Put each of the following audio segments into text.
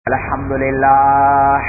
الحمد لله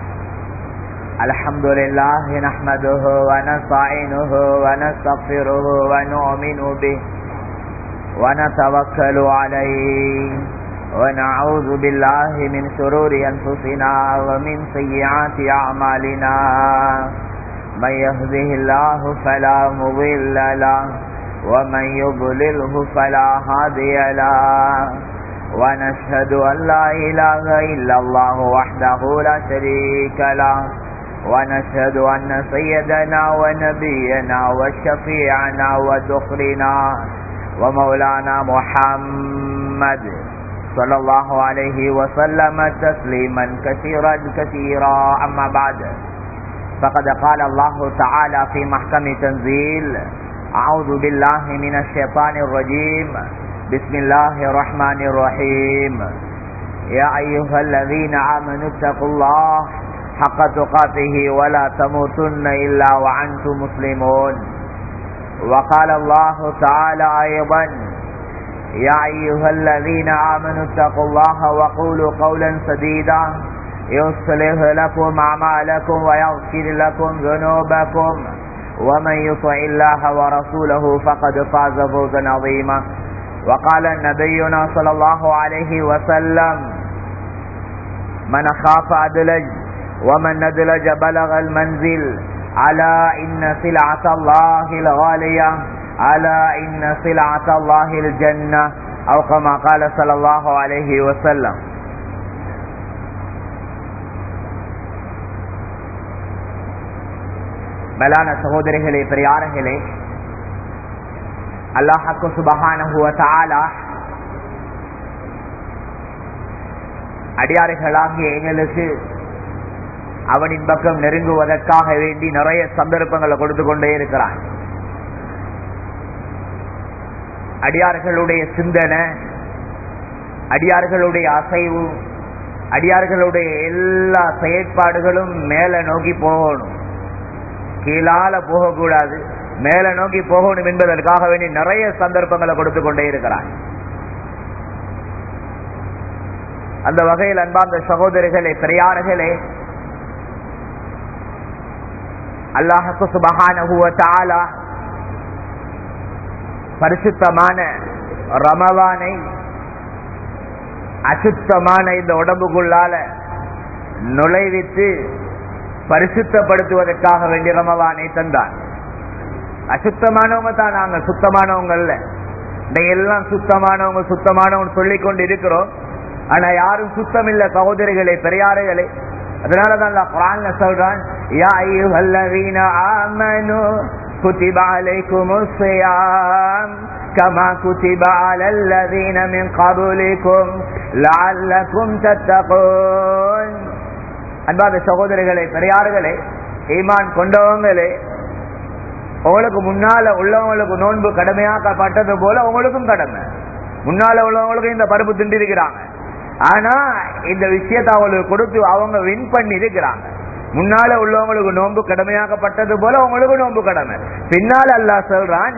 الحمد لله نحمده ونستعينه ونستغفره ونؤمن به ونتوكل عليه ونعوذ بالله من شرور أنفسنا ومن سيئات أعمالنا من يهده الله فلا مضل له ومن يضلله فلا هادي له ونشهد أن لا إله إلا الله وحده لا شريك له ونشهد أن سيدنا ونبينا وشفيعنا ودخرنا ومولانا محمد صلى الله عليه وسلم تسليما كثيرا كثيرا أما بعد فقد قال الله تعالى في محكم تنزيل أعوذ بالله من الشيطان الرجيم بسم الله الرحمن الرحيم يا أيها الذين آمنوا اتقوا الله حق تقاته ولا تموتن إلا وأنتم مسلمون وقال الله تعالى أيضا يا أيها الذين آمنوا اتقوا الله وقولوا قولا سديدا يصلح لكم أعمالكم ويغفر لكم ذنوبكم ومن يطع الله ورسوله فقد فاز فوزا عظيما وقال نبينا صلى الله عليه وسلم من خاف أدلج ومن ندلج بلغ المنزل على إن سلعة الله الغالية على إن سلعة الله الجنة أو كما قال صلى الله عليه وسلم மேலான சகோதரிகளே பெரியார்களே அல்லாஹாக்கு சுபகானஹுவ தாலா அடியாறுகளாகிய எங்களுக்கு அவனின் பக்கம் நெருங்குவதற்காக வேண்டி நிறைய சந்தர்ப்பங்களை கொடுத்து கொண்டே இருக்கிறான் அடியார்களுடைய சிந்தனை அடியார்களுடைய அசைவு அடியார்களுடைய எல்லா செயற்பாடுகளும் மேல நோக்கி போகணும் கீழால போகக்கூடாது மேல நோக்கி போகணும் என்பதற்காக வேண்டி நிறைய சந்தர்ப்பங்களை கொடுத்து கொண்டே இருக்கிறான் அந்த வகையில் அன்பார்ந்த சகோதரிகளே பெரியார்களே அல்லாஹு சுபகான பரிசுத்தமான ரமவானை அசுத்தமான இந்த உடம்புக்குள்ளால நுழைவித்து பரிசுத்தப்படுத்துவதற்காக வேண்டிய ரமவானை தந்தான் அசுத்தமானவங்க தான் நாங்க சுத்தமானவங்க அல்ல நீங்க எல்லாம் சுத்தமானவங்க சுத்தமானவங்க சொல்லிக் கொண்டு இருக்கிறோம் ஆனா யாரும் சுத்தம் இல்ல சகோதரிகளே பெரியாறுகளே அதனாலதான் குரான்ல சொல்றான் யா ஐயுஹல்லதீன ஆமனு குதிப அலைக்குமுஸ் ஸியாம் كما كتب على الذين من قبلكم لعلكم تتقون அன்பாத சகோதரிகளே பெரியார்களே ஈமான் கொண்டவங்களே உங்களுக்கு முன்னால உள்ளவங்களுக்கு நோன்பு கடமையாக்கப்பட்டது போல உங்களுக்கும் கடமை முன்னால உள்ளவங்களுக்கும் இந்த பருப்பு திண்டு இருக்கிறாங்க ஆனா இந்த விஷயத்தை அவங்களுக்கு கொடுத்து அவங்க வின் பண்ணி இருக்கிறாங்க முன்னால உள்ளவங்களுக்கு நோன்பு கடமையாக்கப்பட்டது போல உங்களுக்கு நோன்பு கடமை பின்னால் அல்லா சொல்றான்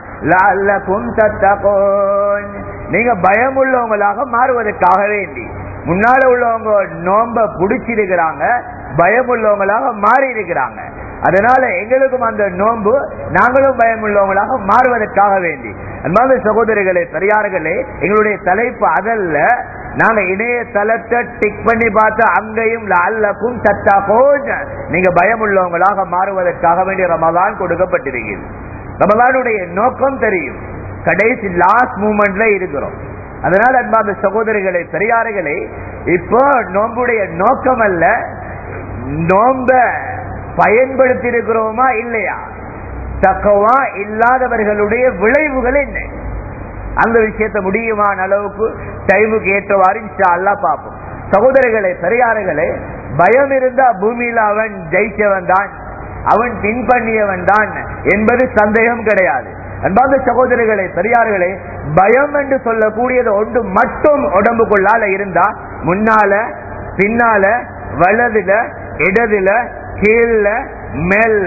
நீங்க பயம் உள்ளவங்களாக மாறுவதற்காக வேண்டி முன்னால உள்ளவங்க நோம்ப புடிச்சிருக்கிறாங்க பயம் உள்ளவங்களாக மாறி இருக்கிறாங்க அதனால எங்களுக்கும் அந்த நோன்பு நாங்களும் பயம் உள்ளவங்களாக மாறுவதற்காக வேண்டி அன்பான சகோதரிகளே பெரியார்களே எங்களுடைய தலைப்பு அதல்ல நாங்க இணையதளத்தை டிக் பண்ணி பார்த்து அங்கேயும் அல்லக்கும் சத்தா போஜ நீங்க பயம் உள்ளவங்களாக மாறுவதற்காக வேண்டிய ரமதான் கொடுக்கப்பட்டிருக்கிறது ரமதானுடைய நோக்கம் தெரியும் கடைசி லாஸ்ட் மூமெண்ட்ல இருக்கிறோம் அதனால அன்பாந்த சகோதரிகளை பெரியார்களே இப்போ நோம்புடைய நோக்கம் அல்ல நோம்ப பயன்படுத்தி இருக்கிறோமா இல்லையா தக்கவா இல்லாதவர்களுடைய விளைவுகள் என்ன அந்த விஷயத்தை முடியுமான அளவுக்கு டைமுக்கு ஏற்றவாறு அல்லா பார்ப்போம் சகோதரிகளை பெரியார்களே பயம் இருந்தா பூமியில அவன் ஜெயிச்சவன் தான் அவன் பின்பண்ணியவன் தான் என்பது சந்தேகம் கிடையாது அன்பாந்த சகோதரிகளை பெரியார்களே பயம் என்று சொல்லக்கூடியது ஒன்று மட்டும் உடம்புக்குள்ளால இருந்தா முன்னால பின்னால வலதுல இடதுல கீழ மேல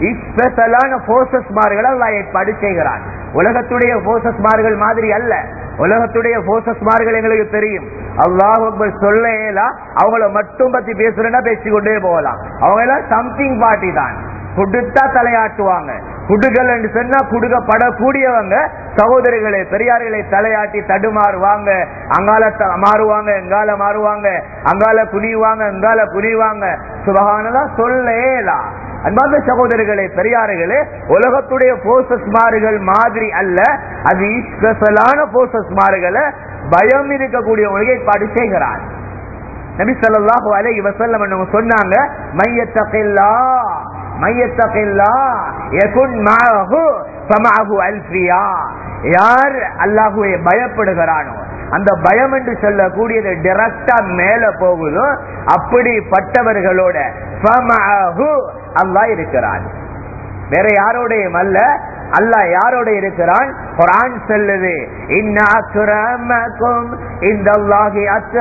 ஸ்பெஷலான போர்சஸ் மார்கள் ஏற்பாடு செய்கிறான் உலகத்துடைய போர்சஸ் மார்கள் மாதிரி அல்ல உலகத்துடைய போசஸ்மார்கள் எங்களுக்கு தெரியும் அல்லாஹ் சொல்ல இயலாம் அவங்கள மட்டும் பத்தி பேசுறேன்னா பேசிக்கொண்டே போகலாம் அவங்க எல்லாம் சம்திங் பார்ட்டி தான் குடுத்தா தலையாட்டுவாங்க குடுகள் என்று சொன்னா குடுக்கப்படக்கூடியவங்க சகோதரிகளை பெரியார்களை தலையாட்டி தடுமாறுவாங்க அங்கால த- மாறுவாங்க எங்கால மாறுவாங்க அங்கால குனிவாங்க எங்கால குனிவாங்க சுபகானதா சொல்லேலாம் அன்பார்ந்த சகோதரிகளே பெரியார்களே உலகத்துடைய போசஸ் மாறுகள் மாதிரி அல்ல அது ஸ்பெஷலான போசஸ் மாறுகளை பயம் இருக்கக்கூடிய ஒழுங்கைப்பாடு செய்கிறார் நபி ஸல்லல்லாஹு அலைஹி வஸல்லம் என்னவங்க சொன்னாங்க மையத்தகில்லா மையத்தகில்லா யகுன் மஅஹு ஃபமஅஹு அல்ஃபியா யார் அல்லாஹ்வை பயப்படுகிறானோ அந்த பயம் என்று சொல்லக்கூடியது டைரக்டா மேல போகுதோ அப்படிப்பட்டவர்களோட ஃபமஅஹு அல்லாஹ் இருக்கிறான் வேற யாரோடையும் அல்ல அல்லாஹ் யாரோட இருக்கிறான் குரான் சொல்லுது இன்ன அக்ரமக்கும் இந்தல்லாஹி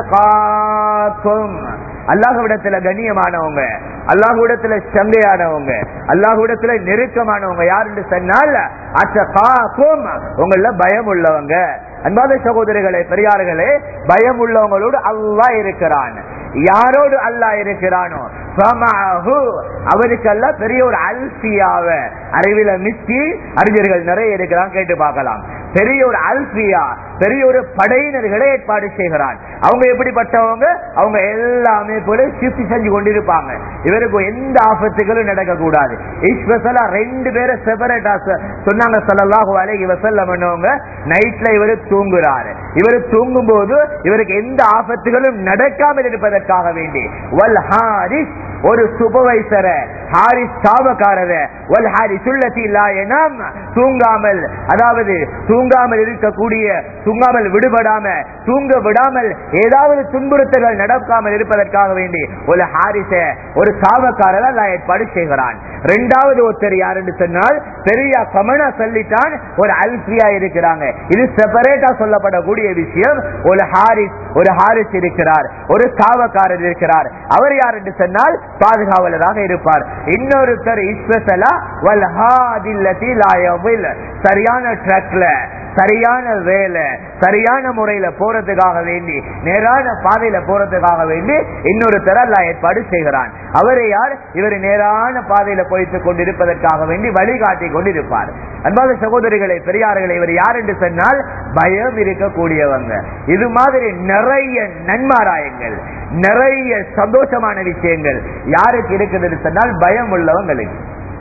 அத்காக்கும் அல்லாஹ்விடத்துல கண்ணியமானவங்க அல்லாஹ்விடத்துல சங்கையானவங்க அல்லாஹ்விடத்துல நெருக்கமானவங்க யாருன்னு சொன்னால் அத்தகாக்கும் உங்கள பயம் உள்ளவங்க அன்பாத சகோதரிகளே பெரியார்களே பயம் உள்ளவங்களோடு அல்லாஹ் இருக்கிறான் யாரோடு அல்லாஹ் இருக்கிறானோ ஃபமஅஹு, அவருக்கு அல்ல பெரிய ஒரு அல்பியாவ அறிவில மிஸ்டி அறிஞர்கள் நிறைய இருக்கிறான் கேட்டு பார்க்கலாம் பெரிய ஒரு அல்பியா பெரிய ஒரு படையினர்களை ஏற்பாடு செய்கிறான் அவங்க எப்படிப்பட்டவங்க அவங்க எல்லாமே போல ஷிஃப்ட் செஞ்சு கொண்டிருப்பாங்க இவருக்கு எந்த ஆபத்துகளும் நடக்க கூடாது ஸ்பெஷலா ரெண்டு பேரை செப்பரேட்டா சொன்னாங்க சல்லல்லாஹு அலைஹி வஸல்லம் பண்ணவங்க நைட்ல இவரு தூங்குறாரு இவரு தூங்கும் போது இவருக்கு எந்த ஆபத்துகளும் நடக்காமல் இருப்பதற்காக வேண்டி வல் ஹாரிஸ் ஒரு சுபவைசர ஹாரிஸ் சாபக்காரர வல் ஹாரிஸ் உள்ளத்தி லா எனாம் தூங்காமல் அதாவது தூங்காமல் இருக்கக்கூடிய தூங்காமல் விடுபடாம தூங்க விடாமல் ஏதாவது துன்புறுத்தல்கள் நடக்காமல் இருப்பதற்காக வேண்டி ஒரு ஹாரிச ஒரு சாபக்காரர் அல்ல ஏற்பாடு செய்கிறான் இரண்டாவது ஒருத்தர் யார் என்று சொன்னால் பெரிய கமனா சொல்லிட்டான் ஒரு அல்பியா இருக்கிறாங்க இது செப்பரேட்டா சொல்லப்படக்கூடிய விஷயம் ஒரு ஹாரிஸ் ஒரு ஹாரிஸ் இருக்கிறார் ஒரு சாவக்காரர் இருக்கிறார் அவர் யார் என்று சொன்னால் பாதுகாவலராக இருப்பார் இன்னொருத்தர் இஸ்பெஷலா வல் ஹாதில்லதி லா யதில். சரியான ட்ரக்ல சரியான வேலை சரியான முறையில போறதுக்காக வேண்டி நேரான பாதையில போறதுக்காக வேண்டி இன்னொருத்தர் அல்லாஹ் ஏற்பாடு செய்கிறான் அவரை யார் இவர் நேரான பாதையில போய்த்து கொண்டிருப்பதற்காக வேண்டி வழிகாட்டி கொண்டிருப்பார் அன்பாத சகோதரிகளை பெரியார்களை இவர் யார் என்று சொன்னால் பயம் இருக்கக்கூடியவங்க இது மாதிரி நிறைய நன்மாராயங்கள் நிறைய சந்தோஷமான விஷயங்கள் யாருக்கு இருக்குது என்று சொன்னால் பயம் உள்ளவங்களுக்கு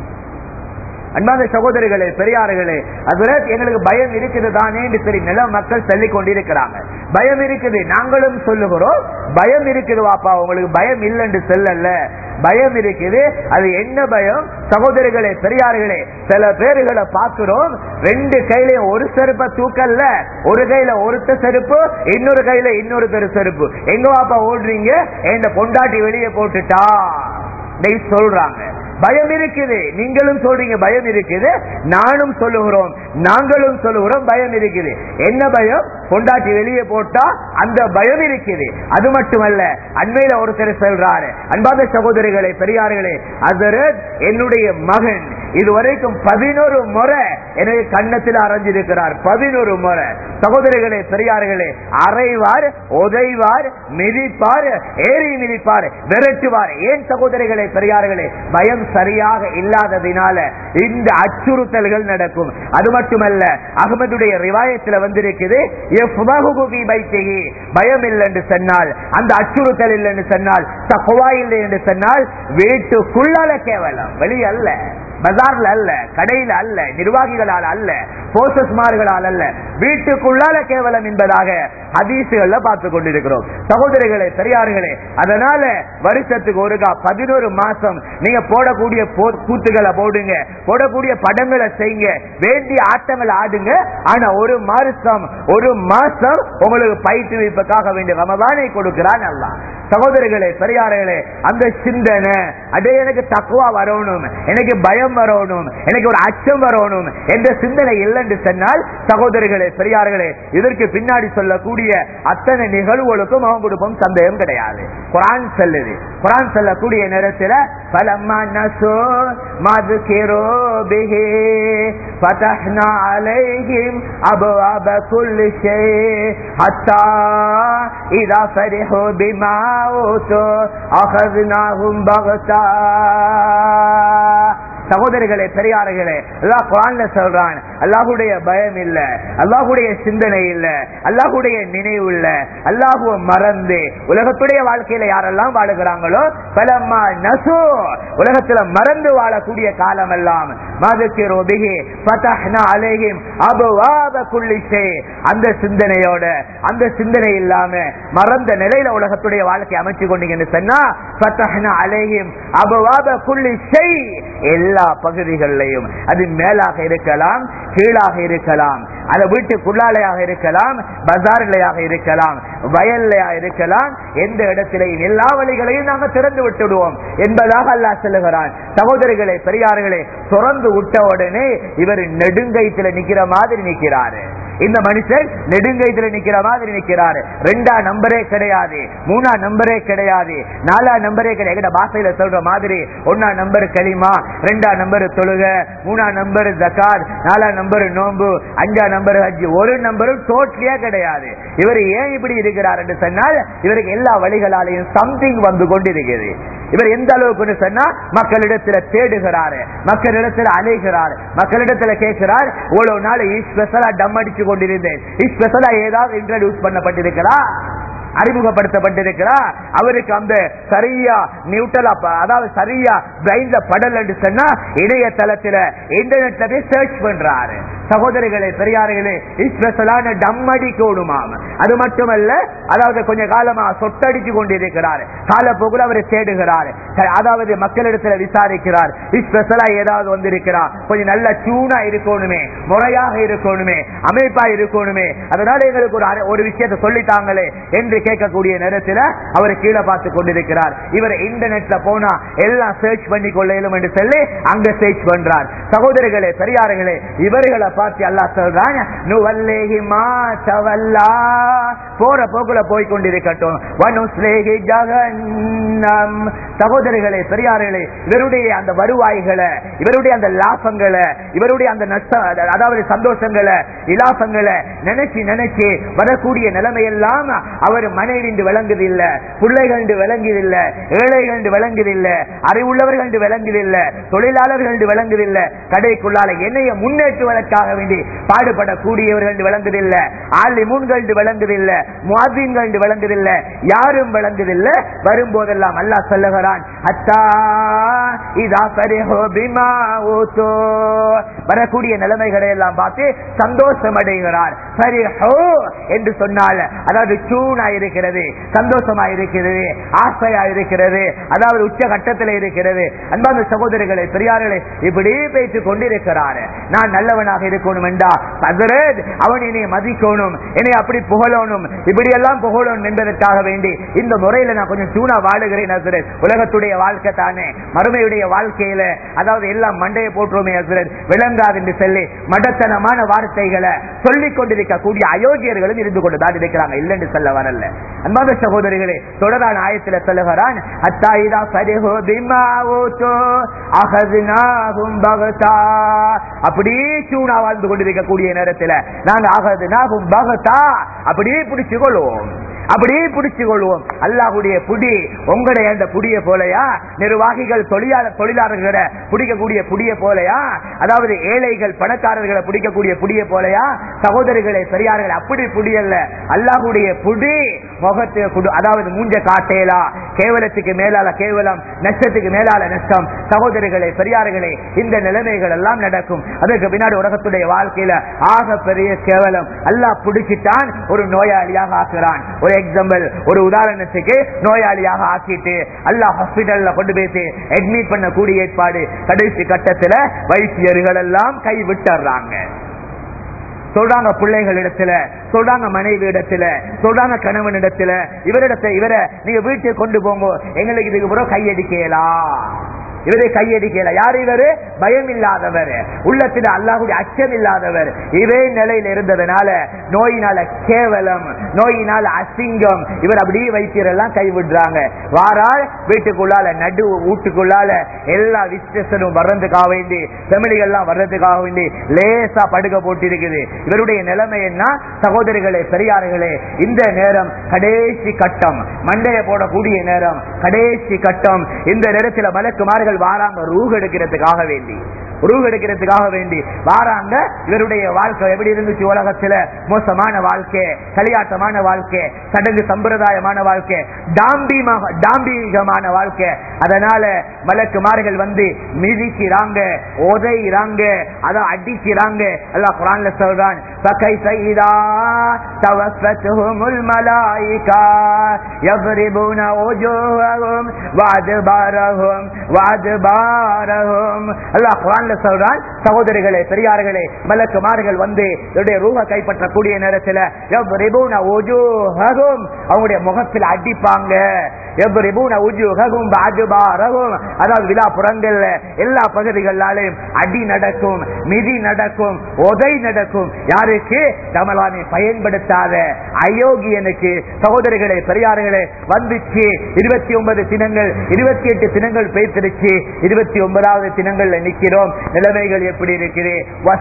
அன்பான சகோதரிகளே பெரியார்களே அதுல எங்களுக்கு பயம் இருக்குது தானே என்று சரி நில மக்கள் சொல்லிக் கொண்டிருக்கிறாங்க பயம் இருக்குது நாங்களும் சொல்லுகிறோம் பயம் இருக்குது வாப்பா உங்களுக்கு பயம் இல்லைன்னு சொல்லல பயம் இருக்குது அது என்ன பயம் சகோதரிகளே பெரியார்களே சில பேர்களை பார்க்கிறோம் ரெண்டு கையில ஒரு செருப்ப தூக்கல்ல ஒரு கையில ஒருத்த செருப்பு இன்னொரு கையில இன்னொரு செருப்பு எங்க வாப்பா ஓடுறீங்க என் பொண்டாட்டி வெளியே போட்டுட்டா டேய் சொல்றாங்க பயம் இருக்குது நீங்களும் சொல்றீங்க பயம் இருக்குது நானும் சொல்லுகிறோம் நாங்களும் சொல்லுகிறோம் பயம் இருக்குது என்ன பயம் பொண்டாட்டி வெளியே போட்டா அந்த பயம் இருக்குது அது மட்டுமல்ல அண்மையில ஒருத்தர் சொல்றாரு அன்பாத சகோதரிகளே பெரியார்களே அதரத் என்னுடைய மகன் இதுவரைக்கும் பதினோரு முறை எனக்கு கன்னத்தில் அரைஞ்சிருக்கிறார் பதினோரு முறை சகோதரிகளே பெரியார்களே அறைவார் உதைவார் மிதிப்பார் ஏறி மிதிப்பார் விரட்டுவார் ஏன் சகோதரிகளே பெரியார்களே பயம் சரியாக இல்லாததினால இந்த அச்சுறுத்தல்கள் நடக்கும் அது மட்டுமல்ல அகமதுடைய ரிவாயத்தில் வந்திருக்குது எஃப்மஹுகு ஃபீ பைத்திஹி. பயம் இல்லை என்று சொன்னால் அந்த அச்சுறுத்தல் இல்லை என்று சொன்னால் தக்குவா இல்லை என்று சொன்னால் வீட்டுக்குள்ளால கேவலம் வெளியே அல்ல பஜார்ல அல்ல கடையில அல்ல நிர்வாகிகளால் அல்ல போசஸ்மார்களால் அல்ல வீட்டுக்குள்ளால கேவலம் என்பதாக ஹதீசுகள்ல பார்த்து கொண்டிருக்கிறோம் சகோதரிகளே பெரியார்களே அதனால வருஷத்துக்கு ஒருக்கா பதினோரு மாசம் நீங்க போடக்கூடிய போ- கூத்துகளை போடுங்க போடக்கூடிய படங்களை செய்யுங்க வேண்டிய ஆட்டங்களை ஆடுங்க ஆனா ஒரு மாசம் ஒரு மாசம் உங்களுக்கு பயிற்றுவிப்புக்காக வேண்டிய ரமதானை கொடுக்கிறான் அல்லாஹ் சகோதரிகளே பெரியார்களே அந்த சிந்தனை அடே எனக்கு தக்குவா வரணும் எனக்கு பயம் வரணும் எனக்கு ஒரு அச்சம் வரணும் என்ற சிந்தனை இல்லை என்று சொன்னால் சகோதரிகளே பெரியார்களே இதற்கு பின்னாடி சொல்லக்கூடிய அத்தனை நிகழ்வுகளுக்கும் அவன் கொடுப்போம் சந்தேகம் கிடையாது குரான் செல்லுது குரான் செல்லக்கூடிய நேரத்தில் பலம்மா நசோ மதுகிரோ பிஹி فتحنا عليهم أبواب كل شيء حتى إذا فرحوا بما أوتوا أخذناهم بغتا சகோதரிகளே பெரியார்களே அல்லாஹ் குரான்ல சொல்றான் அல்லாஹுடைய பயம் இல்ல அல்லாஹுடைய சிந்தனை இல்ல அல்லாஹுடைய நினைவு இல்ல அல்லாஹுவ மறந்து உலகத்துடைய வாழ்க்கையில யாரெல்லாம் வாழுகிறாங்களோ பலம்மா நசு உலகத்துல மறந்து வாழக்கூடிய காலம் எல்லாம் மாதத்திரோ பிகி பதஹ்னா அலைஹிம் அபுவாப குல்லி ஷை அந்த சிந்தனையோட அந்த சிந்தனை இல்லாம மறந்த நிலையில உலகத்துடைய வாழ்க்கை அமைச்சு கொண்டீங்கன்னு சொன்னா பதஹ்னா அலைஹிம் அபுவாப குல்லி ஷை எல்லா பகுதிகளிலையும் அது மேலாக இருக்கலாம் கீழாக இருக்கலாம் அது வீட்டுக்குள்ளாலையாக இருக்கலாம் பஜார்லையாக இருக்கலாம் வயல்லையாக இருக்கலாம் எந்த இடத்திலையும் எல்லா வழிகளையும் நாங்க திறந்து விட்டுடுவோம் என்பதாக அல்லாஹ் சொல்லுகிறான் சகோதரிகளே பெரியார்களே திறந்து விட்ட உடனே இவர் நெடுங்கயத்துல நிக்கிற மாதிரி நிக்கிறாரு இந்த மனுஷன் நெடுங்கயத்துல நிக்கிற மாதிரி நிக்கிறாரு ரெண்டா நம்பரே கிடையாது மூணா நம்பரே கிடையாது நாலா நம்பரே கிடையாது பாசையில சொல்ற மாதிரி ஒன்னா நம்பர் களிமா ரெண்டா நம்பர் தொழுக மூணா நம்பர் ஜக்காத் நாலா நம்பர் நோன்பு அஞ்சா நம்பர் ஹஜ் ஒரு நம்பரும் டோட்டலியா கிடையாது இவர் ஏன் இப்படி இருக்கிறார் என்று சொன்னால் இவருக்கு எல்லா வழிகளாலையும் சம்திங் வந்து கொண்டிருக்கிறது இவர் எந்த அளவுக்கு சொன்னா மக்களிடத்துல தேடுகிறாரு மக்களிடத்துல அலைகிறார் மக்களிடத்துல கேட்கிறார் இவ்வளவு நாள் ஸ்பெஷலா டம் அடிச்சு கொண்டிருந்தேன் ஸ்பெஷலா ஏதாவது இன்ட்ரடியூஸ் பண்ணப்பட்டிருக்கிறா அறிமுகப்படுத்தப்பட்டிருக்கிறா அவருக்கு அந்த சரியா நியூட்ரலா அதாவது சரியா பிரைன்ல படல் என்று சொன்னா இணையதளத்துல இன்டர்நெட்ல போய் சர்ச் பண்றாரு சகோதரிகளே பெரியார்களே ஸ்பெஷலான டம் அடிக்கணுமாம் அது மட்டுமல்ல அதாவது கொஞ்ச காலமா சொட்டடிச்சு கொண்டிருக்கிறார் காலப்போக்குல அவரை தேடுகிறார் அதாவது மக்களிடத்துல விசாரிக்கிறார் ஸ்பெஷலா ஏதாவது வந்திருக்கிறார் கொஞ்சம் நல்ல சூனா இருக்கணுமே முறையாக இருக்கணுமே அமைப்பா இருக்கணுமே அதனால எங்களுக்கு ஒரு அர- ஒரு விஷயத்தை சொல்லித்தாங்களே என்று கேட்கக்கூடிய நேரத்தில் அவர் கீழே பார்த்து கொண்டிருக்கிறார் இவர் இன்டர்நெட்ல போனா எல்லாம் சர்ச் பண்ணி கொள்ளையிலும் என்று சொல்லி அங்க சர்ச் பண்றார் சகோதரர்களே பெரியார்களே இவர்களை பார்த்து அல்லாஹ் சொல்றாங்க நுவல்லேஹி மா தவல்லா போற போக்குல போய் கொண்டிருக்கட்டும் வனுஸ்லேஹி ஜகன்னம் சகோதரர்களே பெரியார்களே இவருடைய அந்த வருவாய்களை இவருடைய அந்த லாபங்களை இவருடைய அந்த நஷ்ட அதாவது சந்தோஷங்களை இலாபங்களை நினைச்சு நினைச்சு வரக்கூடிய நிலைமையெல்லாம் அவர் மனைவி விளங்குதில்லை பிள்ளைகள் விளங்குதில்லை ஏழைகள் விளங்குதில்லை அறிவுள்ளவர்கள் விளங்குதில்லை தொழிலாளர்கள் விளங்குதில்லை கடைக்குள்ளால என்னைய முன்னேற்றுவதற்காக வேண்டி பாடுபடக்கூடியவர்கள் விளங்குதில்லை ஆலிமுன்கள் விளங்குதில்லை முவாதீன்கள் விளங்குதில்லை யாரும் விளங்குதில்லை வரும்போதெல்லாம் அல்லாஹ் சொல்லுகிறான் அத்தா இதா பரிஹோ பிமா ஊத்தோ வரக்கூடிய நிலைமைகளை எல்லாம் பார்த்து சந்தோஷம் அடைகிறார் பரிஹோ என்று சொன்னால் அதாவது சூனா இருக்கிறது சந்தோஷமா இருக்கிறது ஆசையா இருக்கிறது அதாவது உச்ச கட்டத்தில் இருக்கிறது அன்பான சகோதரிகளை பெரியார்களே இப்படி பேசிக் கொண்டிருக்கிறார் நான் நல்லவனாக இருக்கணும் என்றா ஹசரத், அவன் என்னை மதிக்கணும் என்னை அப்படி புகழணும் இப்படி எல்லாம் புகழணும் என்பதற்காக வேண்டி இந்த முறையில நான் கொஞ்சம் சூனா வாழுகிறேன் ஹசரத். உலகத்துடைய வாழ்க்கை தானே மறுமையுடைய வாழ்க்கையில அதாவது எல்லாம் மண்டையை போட்டுருமே ஹசரத். விளங்காது என்று சொல்லி மடத்தனமான வார்த்தைகளை சொல்லிக் கொண்டிருக்கக்கூடிய அயோக்கியர்களும் இருந்து கொண்டுதான் இருக்கிறாங்க இல்லைன்னு சொல்ல வரல அன்பான சகோதரிகளே தொடரான ஆயத்துல சொல்லுகிறான் அத்தா இதா ஃபரிஹு பிமா ஊது அகதுனாஹும் பகதா அப்படியே சூனா வாழ்ந்து கொண்டிருக்கக்கூடிய நேரத்துல நாங்க அகதுனாஹும் பகதா அப்படியே பிடிச்சு கொள்வோம் அப்படியே பிடிச்சு கொள்வோம் அல்லாஹுடைய புடி உங்களுடைய அந்த புடிய போலையா நிர்வாகிகள் தொழிலாளர் தொழிலாளர்களை பிடிக்கக்கூடிய புடிய போலையா அதாவது ஏழைகள் பணக்காரர்களை பிடிக்கக்கூடிய புடிய போலையா சகோதரிகளை பெரியார்கள் அப்படி புடியல்ல அல்லாஹுடைய புடி முகத்தை குடு- அதாவது மூஞ்ச காட்டேலா கேவலத்துக்கு மேலால கேவலம் நஷ்டத்துக்கு மேலால நஷ்டம் சகோதரிகளே பெரியார்களே இந்த நிலைமைகள் எல்லாம் நடக்கும் அதற்கு பின்னாடி உலகத்துடைய வாழ்க்கையில ஆக பெரிய கேவலம் அல்லாஹ் பிடிச்சிட்டான் ஒரு நோயாளியாக ஆக்குறான் ஒரு எக்ஸாம்பிள் ஒரு உதாரணத்துக்கு நோயாளியாக ஆக்கிட்டு அல்லாஹ் ஹாஸ்பிட்டல்ல கொண்டு போயிட்டு அட்மிட் பண்ணக்கூடிய ஏற்பாடு கடைசி கட்டத்துல வைத்தியர்கள் எல்லாம் கை விட்டுறாங்க சொல்றாங்க பிள்ளைகள் இடத்துல சொல்றாங்க மனைவி இடத்துல சொல்றாங்க கணவன் இடத்துல இவரிடத்தை இவரை நீங்க வீட்டுக்கு கொண்டு போங்க எங்களுக்கு இதுக்கு பிறகு கையடிக்கலாம் இவரை கையடிக்கல யார் இவரு பயம் இல்லாதவர் உள்ளத்தில் அல்லாஹுடைய அச்சம் இல்லாதவர் இதே நிலையில் இருந்ததுனால நோயினால கேவலம் நோயினால அசிங்கம் இவர் அப்படியே வைத்தியரெல்லாம் கைவிடுறாங்க வாரால் வீட்டுக்குள்ளால நடு வீட்டுக்குள்ளால எல்லா விஸ்டேஷனும் வர்றதுக்காக வேண்டி ஃபெமிலிகள்லாம் வர்றதுக்காக வேண்டி லேசா படுக்க போட்டிருக்குது இவருடைய நிலைமை என்ன சகோதரிகளே பெரியார்களே இந்த நேரம் கடைசி கட்டம் மண்டைய போடக்கூடிய நேரம் கடைசி கட்டம் இந்த நேரத்தில் மலக்குமார்கள் வாராங்க ரூஹ் எடுக்கிறதுக்காக வேண்டி ரூஹ் எடுக்கிறதுக்காக வேண்டி வாராங்க இவருடைய வாழ்க்கை எப்படி இருந்துச்சு உலகத்துல மோசமான வாழ்க்கை களியாட்டமான வாழ்க்கை சடங்கு சம்பிரதாயமான வாழ்க்கை டாம்பிமாக டாம்பிகமான வாழ்க்கை அதனால மலக்குமார்கள் வந்து மிதிக்கிறாங்க உதைகிறாங்க அதை அடிக்கிறாங்க அல்லாஹ் குரான்ல சொல்றான் فكيف إذا توفتهم الملائكة يضربون وجوههم وأدبارهم وأدبارهم அல்லாஹ் குரான்ல சொல்றான் சகோதரிகளே பெரியார்களே மலக்குமார்கள் வந்து இவருடைய ரூஹ கைப்பற்றக்கூடிய நேரத்தில் يضربون وجوههم அவங்களுடைய முகத்தில் அடிப்பாங்க يضربون وجوههم وأدبارهم அதாவது விழாப்புறங்கள்ல எல்லா பகுதிகளாலையும் அடி நடக்கும் மிதி நடக்கும் உதை நடக்கும் யாருக்கு ரமலானை பயன்படுத்தாத அயோக்கியனுக்கு சகோதரிகளே பெரியார்களே வந்துச்சு இருபத்தி ஒன்பது தினங்கள் இருபத்தி எட்டு தினங்கள் பேசிருச்சு இருபத்தி ஒன்பதாவது தினங்கள்ல நிக்கிறோம் நிலைமைகள் எப்படி இருக்குது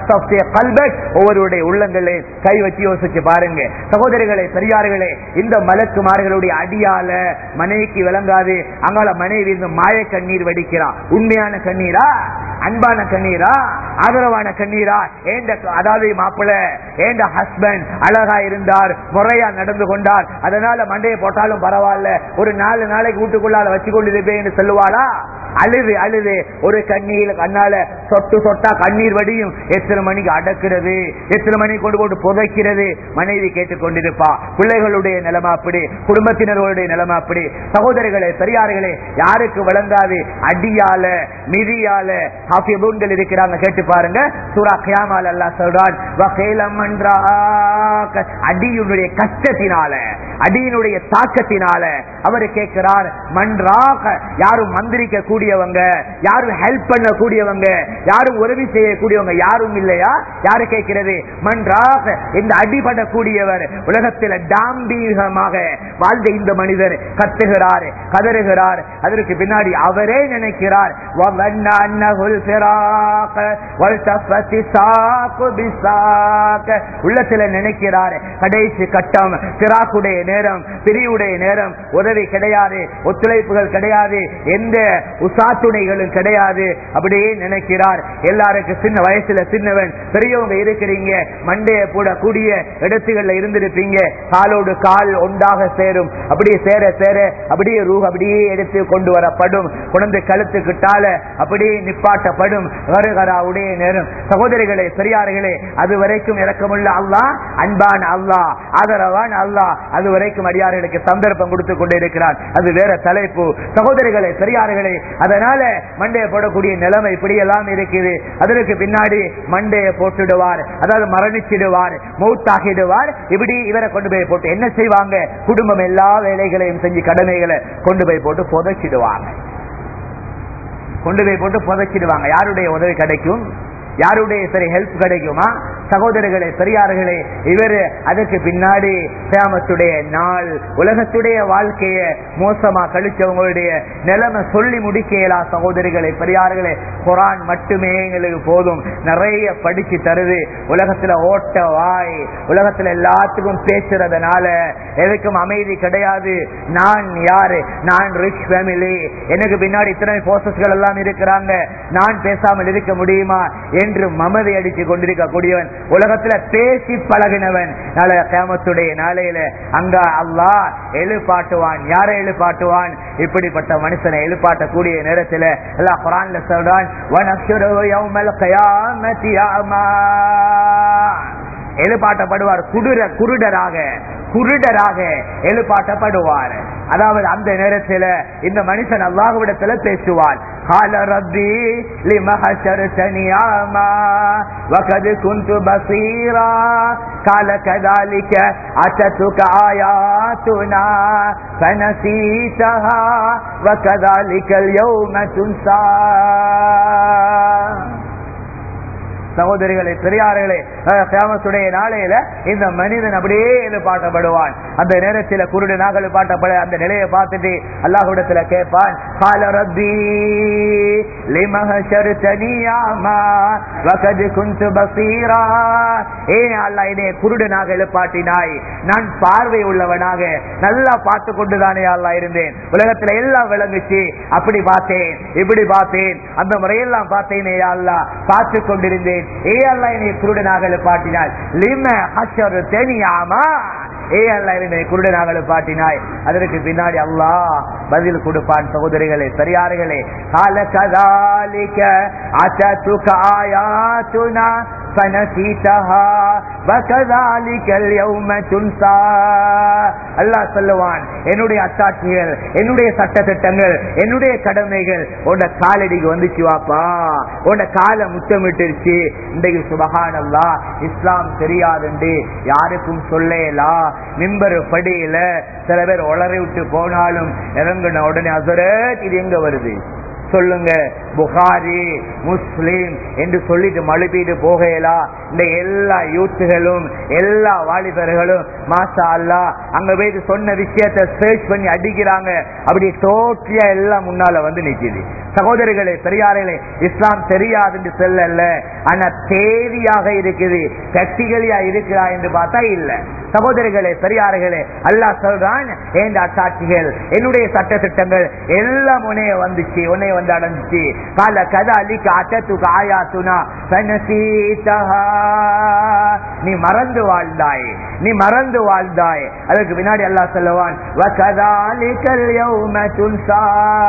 ஒவ்வொருடைய உள்ளங்களை கை வச்சு யோசிச்சு பாருங்க சகோதரிகளே பெரியார்களே இந்த மலக்குமார்களுடைய அடியால மனைவிக்கு விளங்காது அங்கால மனைவி இந்த மாய கண்ணீர் வடிக்கிறான் உண்மையான கண்ணீரா அன்பான கண்ணீரா ஆதரவான கண்ணீரா ஏண்ட அதாவது மாப்பிள்ள ஏண்ட ஹஸ்பண்ட் அழகா இருந்தார் முறையா நடந்து கொண்டார் அதனால மண்டையை போட்டாலும் பரவாயில்ல ஒரு நாலு நாளைக்கு வீட்டுக்குள்ளால வச்சு கொண்டிருப்பேன் சொல்லுவாளா அழுது அழுது ஒரு கண்ணீர் கண்ணால சொட்டு சொட்டா கண்ணீர் வடியும் எத்தனை மணிக்கு அடக்கிறது எத்தனை மணிக்கு கொண்டு போட்டு புதைக்கிறது மனைவி கேட்டுக் கொண்டிருப்பா பிள்ளைகளுடைய நிலைமை அப்படி குடும்பத்தினர்களுடைய நிலைமை அப்படி சகோதரர்களே பெரியார்களே யாருக்கு விளங்காது அடியால மிதியால ஹாஃபிபூன்கள் இருக்கிறாங்க கேட்டு பாருங்க சூரா கியாமால் அல்லாஹ் சொல்றான் வகைலம் மன்றாக அடியினுடைய கஷ்டத்தினால அடியினுடைய தாக்கத்தினால அவர் கேட்கிறார் மன்றாக யாரும் மந்திரிக்க கூடியவங்க யாரும் ஹெல்ப் பண்ண கூடியவங்க யாரும் உதவி செய்யக்கூடியவங்க யாரும் இல்லையா யாரு கேட்கிறது மன்றாக இந்த அடிபடக்கூடியவர் உலகத்தில் டாம்பீகமாக வாழ்ந்த இந்த மனிதர் கத்துகிறார் கதறுகிறார் அதற்கு பின்னாடி அவரே நினைக்கிறார் وَظَنَّ أَنَّهُ الْفِرَاقَ وَالْتَفَّتِ السَّاقُ بِالسَّاقِ உள்ளத்துல நினைக்கிறார் கடைசி கட்டம் பிராக்குடைய நேரம் பிரிவுடைய நேரம் உதவி கிடையாது ஒத்துழைப்புகள் கிடையாது எந்த உசாத்துணைகளும் கிடையாது அப்படியே நினைக்கிறார் எல்லாருக்கும் சின்ன வயசுல சின்னவன் பெரியவங்க இருக்கிறீங்க மண்டைய போடக்கூடிய இடத்துகள்ல இருந்திருப்பீங்க காலோடு கால் ஒன்றாக சேரும் அப்படியே சேர சேர அப்படியே ரூ அப்படியே எடுத்து கொண்டு வரப்படும் குழந்தை கழுத்துக்கிட்டால அப்படியே நிப்பாட்டப்படும் வருகராவுடைய நேரம் சகோதரிகளே பெரியார்களே அது வரைக்கும் இறக்கமுள்ள அல்லா அன்பான அல்லா ஆதரவான் அல்லா அது வரைக்கும் அடியார்களுக்கு சந்தர்ப்பம் கொடுத்து கொண்டு இருக்கிறார் அது வேற தலைப்பு சகோதரிகளே பெரியார்களே அதனால மண்டைய போடக்கூடிய நிலைமை இப்படி எல்லாம் இருக்குது அதற்கு பின்னாடி மண்டைய போட்டுடுவார் அதாவது மரணிச்சிடுவார் மௌத்தாகிடுவார் இப்படி இவரை கொண்டு போய் போட்டு என்ன செய்வாங்க குடும்பம் எல்லா வேலைகளையும் செஞ்சு கடமைகளை கொண்டு போய் போட்டு புதைச்சிடுவாங்க கொண்டு போய் போட்டு புதைச்சிடுவாங்க யாருடைய உதவி கிடைக்கும் யாருடைய சரி ஹெல்ப் கிடைக்குமா சகோதரர்களே பெரியார்களே இவர் அதுக்கு பின்னாடி கியாமத்துடைய நாள் உலகத்துடைய வாழ்க்கைய மோசமா கழிச்சவங்களுடைய நிலைமை சொல்லி முடிக்கலா சகோதரிகளே பெரியார்களே குரான் மட்டுமே எங்களுக்கு போதும் நிறைய படிச்சு தருது உலகத்துல ஓட்ட வாய் உலகத்துல எல்லாத்துக்கும் பேசுறதுனால எதுக்கும் அமைதி கிடையாது நான் யாரு நான் ரிச் ஃபேமிலி எனக்கு பின்னாடி இத்தனை போசஸ்கள் எல்லாம் இருக்கிறாங்க நான் பேசாமல் இருக்க முடியுமா என்று மமதை அடிச்சு கொண்டிருக்க கூடியவன் உலகத்துல பேசி பழகினவன் நாளை கேமத்துடைய நாளையில அங்க அல்லாஹ் எழுப்பாட்டுவான் யாரை எழுப்பாட்டுவான் இப்படிப்பட்ட மனுஷனை எழுப்பாட்டக்கூடிய நேரத்துல அல்லாஹ் குரான்ல சொல்றான் "வனஹ்ஷுரு யௌமல் கியாமத்தி அமா." எழுப்பாட்டப்படுவார் குடுர குருடராக குருடராக எழுப்பாட்டப்படுவார் அதாவது அந்த நேரத்தில் இந்த மனுஷன் அல்லாஹ்விடத்துல பேசுவான் قال ربي لم حشرتني أعمى وقد كنت بصيرا قال كذلك أتتك آياتنا فنسيتها وكذلك اليوم تنسى சகோதரிகளே பெரியார்களே கிராமத்துடைய நாளையில இந்த மனிதன் அப்படியே எதிர்பார்க்கப்படுவான் அந்த நேரத்தில் குருடு நாகல் பாட்டப்பட அந்த நிலையை பார்த்துட்டு அல்லாஹுடத்துல கேட்பான் கால ரப்பி குருடனாக எழுப்பாட்டினாய் நான் பார்வை உள்ளவனாக நல்லா பார்த்து கொண்டுதானே அல்லா இருந்தேன் உலகத்துல எல்லாம் விளங்குச்சு அப்படி பார்த்தேன் இப்படி பார்த்தேன் அந்த முறையெல்லாம் பார்த்தேனே அல்லா பார்த்து கொண்டிருந்தேன் ஏ அல்லா என்னை குருடனாக எழுப்பாட்டினாய் லிம ஹஷர் தெரியாமா ஏ அல்லா என்னை குருடனாக எழுப்பாட்டினாய் அதற்கு பின்னாடி அல்லாஹ் பதில் கொடுப்பான் சகோதரிகளே பெரியார்களே கால கதாலிக்க அச்சத்துக்க ஆயாத்துனா فنسيتها وكذلك اليوم تنسى அல்லாஹ் சொல்லுவான் என்னுடைய அத்தாட்சிகள் என்னுடைய சட்ட திட்டங்கள் என்னுடைய கடமைகள் உன்ன காலடிக்கு வந்துச்சு வாப்பா உன்ன காலை முத்தமிட்டுருச்சு இன்றைக்கு சுபகானல்லா இஸ்லாம் தெரியாதுண்டு யாருக்கும் சொல்லேலா மிம்பர் படியில சில பேர் உளறி விட்டு போனாலும் இறங்குன உடனே அசரத் இது எங்க வருது சொல்லுங்க புகாரி முஸ்லிம் என்று சொல்லிட்டு மழுப்பிட்டு போகையலா இந்த எல்லா யூத்துகளும் எல்லா வாலிபர்களும் மாசா அல்லா அங்க போயிட்டு சொன்ன விஷயத்த சர்ச் பண்ணி அடிக்கிறாங்க அப்படி டோட்டலியா எல்லாம் முன்னால வந்து நிக்குது சகோதரிகளே பெரியார்களே இஸ்லாம் தெரியாதுன்னு சொல்லல ஆனா தேதியாக இருக்குது கட்டிகளியா இருக்கிறா என்று பார்த்தா இல்ல சகோதரிகளே பெரியார்களே அல்லாஹ் சொல்றான் என் அத்தாட்சிகள் என்னுடைய சட்ட திட்டங்கள் எல்லாம் உனைய வந்துச்சு உன்னைய வந்து அடைஞ்சிச்சு கால கதா அலிக்கு அச்சத்துக்கு ஆயாத்துனா சனசீதஹா நீ மறந்து வாழ்ந்தாய் நீ மறந்து வாழ்ந்தாய் அதுக்கு பின்னாடி அல்லாஹ் சொல்லுவான் வகதாலிகல் யௌம துன்சா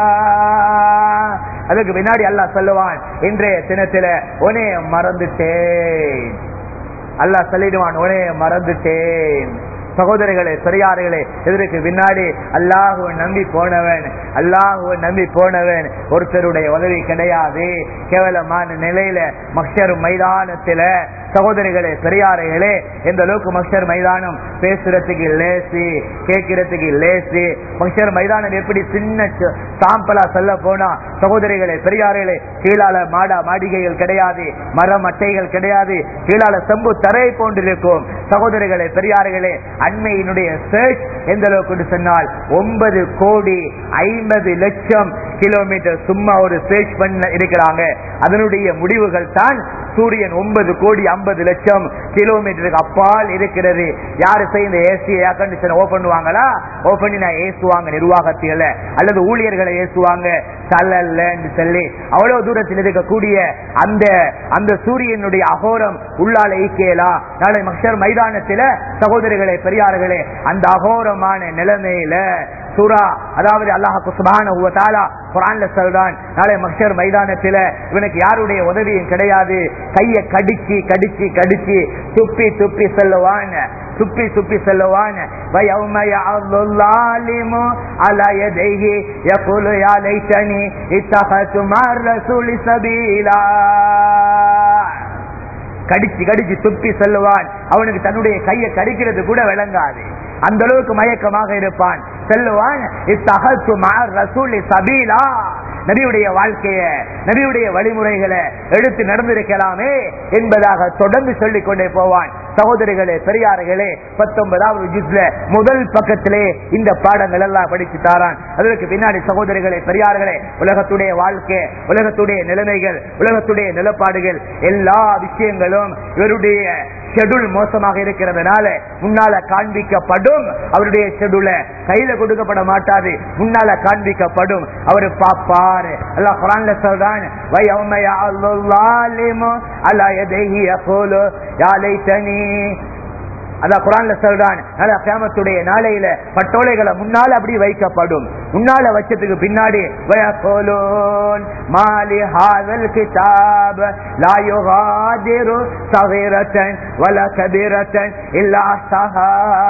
அதுக்கு பின்னாடி அல்லாஹ் சொல்லுவான் இன்றைய தினத்தில உனே மறந்துட்டேன் அல்லாஹ் சொல்லிடுவான் உனே மறந்துட்டேன் சகோதரிகளே பெரியார்களே இதற்கு பின்னாடி அல்லாஹுவை நம்பி போனவன் அல்லாஹுவை நம்பி போனவன் ஒருத்தருடைய உதவி கிடையாது கேவலமான நிலையில மக்ஷர் மைதானத்தில சகோதரிகளே பெரியார்களே எந்த அளவுக்கு மக்ஷர் மைதானம் பேசுறதுக்கு லேசி கேட்கறதுக்கு லேசி மக்ஷர் மைதானம் எப்படி சின்ன சாம்பலா சொல்ல போனா சகோதரிகளே பெரியார்களே கீழால மாடா மாடிகைகள் கிடையாது மரம் அட்டைகள் கிடையாது கீழால செம்பு தரை போன்றிருக்கும் சகோதரிகளே பெரியார்களே அண்மையினுடைய சர்ச் எந்த அளவுக்கு சொன்னால் ஒன்பது கோடி ஐம்பது லட்சம் கிலோமீட்டர் சும்மா ஒரு சர்ச் பண்ண இருக்கிறாங்க அதனுடைய முடிவுகள் தான் சூரியன் ஒன்பது கோடி ஐம்பது லட்சம் கிலோமீட்டருக்கு அப்பால் இருக்கிறது யாரு செய்ய இந்த ஏசி ஏர் கண்டிஷன் ஓபன் பண்ணுவாங்களா ஓபன் பண்ணி நான் ஏசுவாங்க நிர்வாகத்தில அல்லது ஊழியர்களை ஏசுவாங்க சல்லன்னு சொல்லி அவ்வளவு தூரத்தில் இருக்கக்கூடிய அந்த அந்த சூரியனுடைய அகோரம் உள்ளால ஈக்கேலா நாளை மக்சர் மைதானத்தில சகோதரிகளே பெரியார்களே அந்த அகோரமான நிலைமையில சூரா அதாவது அல்லாஹு சுபான குரான்ல சொல்றான் நாளை மக்சர் மைதானத்தில இவனுக்கு யாருடைய உதவியும் கிடையாது கைய கடிச்சு கடிச்சு கடிச்சு துப்பி துப்பி செல்லுவான் துப்பி துப்பி செல்லுவான் وَيَوْمَ يَعَضُّ الظَّالِمُ عَلَى يَدَيْهِ يَقُولُ يَا لَيْتَنِي اتَّخَذْتُ مَعَ الرَّسُولِ سَبِيلًا கடிச்சு கடிச்சு துப்பி செல்லுவான் அவனுக்கு தன்னுடைய கையை கடிக்கிறது கூட விளங்காது அந்த அளவுக்கு மயக்கமாக இருப்பான் செல்லுவான் இத்தகத்து ரசூலி சபீலா நபியுடைய வாழ்க்கைய நபியுடைய வழிமுறைகளை எடுத்து நடந்திருக்கலாமே என்பதாக தொடர்ந்து சொல்லிக் கொண்டே போவான் சகோதரிகளே பெரியார்களே பத்தொன்பதாவது ஜிஸ்ல முதல் பக்கத்திலே இந்த பாடங்கள் எல்லாம் படிச்சு தாரான் அதற்கு பின்னாடி சகோதரிகளே பெரியார்களே உலகத்துடைய வாழ்க்கை உலகத்துடைய நிலைமைகள் உலகத்துடைய நிலப்பாடுகள் எல்லா விஷயங்களும் இவருடைய ஷெடியூல் மோசமாக இருக்கிறதுனால முன்னால காண்பிக்கப்படும் அவருடைய ஷெடியூல கையில கொடுக்கப்பட மாட்டாது முன்னால காண்பிக்கப்படும் அவரு பாப்பாரு அல்லாஹ் குரான்ல சொல்றான் وَيَوْمَ يَعَضُّ الظَّالِمُ عَلَى يَدَيْهِ يَقُولُ يَا لَيْتَنِي அதான் குரான்ல சொல்றான் கியாமத்துடைய நாளையில பட்டோலைகளை முன்னால அப்படி வைக்கப்படும் முன்னால வச்சதுக்கு பின்னாடி வயகோலோன் மாலி ஹாதல் கிதாப் லா யுகாதிரு சகிரத்தன் வல கபீரத்தன் இல்லா சஹா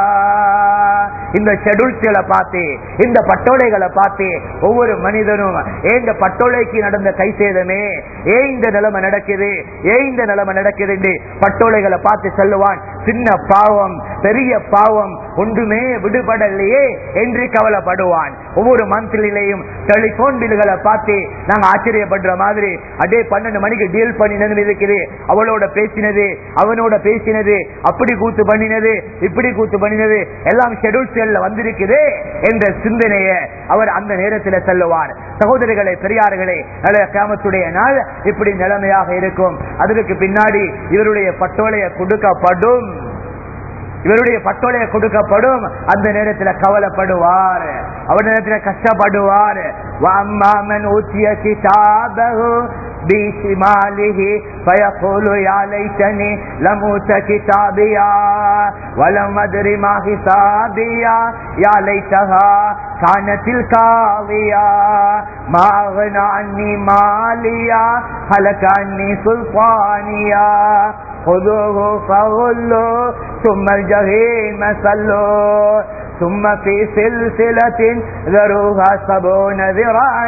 இந்த ஷெடியூல்ஸ்களை பார்த்து இந்த பட்டோலைகளை பார்த்து ஒவ்வொரு மனிதனும் ஏன் இந்த பட்டோலைக்கு நடந்த கை சேதமே ஏன் இந்த நிலைமை நடக்குது ஏன் இந்த நிலைமை நடக்குது பட்டோலைகளை பார்த்து சொல்லுவான் சின்ன பாவம் பெரிய பாவம் ஒன்றுமே விடுபடலையே என்று கவலைப்படுவான் ஒவ்வொரு மந்த்லிலையும் டெலிபோன் பில்களை பார்த்து நாங்க ஆச்சரியப்படுற மாதிரி அதே பன்னெண்டு மணிக்கு டீல் பண்ணினது இருக்குது அவளோட பேசினது அவனோட பேசினது அப்படி கூத்து பண்ணினது இப்படி கூத்து பண்ணினது எல்லாம் ஷெடியூல்ஸ்ல வந்திருக்குது என்ற சிந்தனைய அவர் அந்த நேரத்தில் செல்லுவார் சகோதரிகளை பெரியார்களே நல்ல கிராமத்துடைய நாள் இப்படி நிலைமையாக இருக்கும் அதற்கு பின்னாடி இவருடைய பட்டோலைய கொடுக்கப்படும் இவருடைய பட்டோலைய கொடுக்கப்படும் அந்த நேரத்தில் கவலைப்படுவார் அவர் நேரத்தில் கஷ்டப்படுவார் வாம்மாமன் ஊத்திய கிதாபகு بشماله فيقول يا ليتني لم اوت كتابيا ولم ادر ما حسابيا يا ليتها كانت الكاوية ما اغنى عني ماليا هلك عني سلطانيا خذوه فغلوا ثم الجحيم صلوا ثم في سلسلة ذروها سبعون ذراعا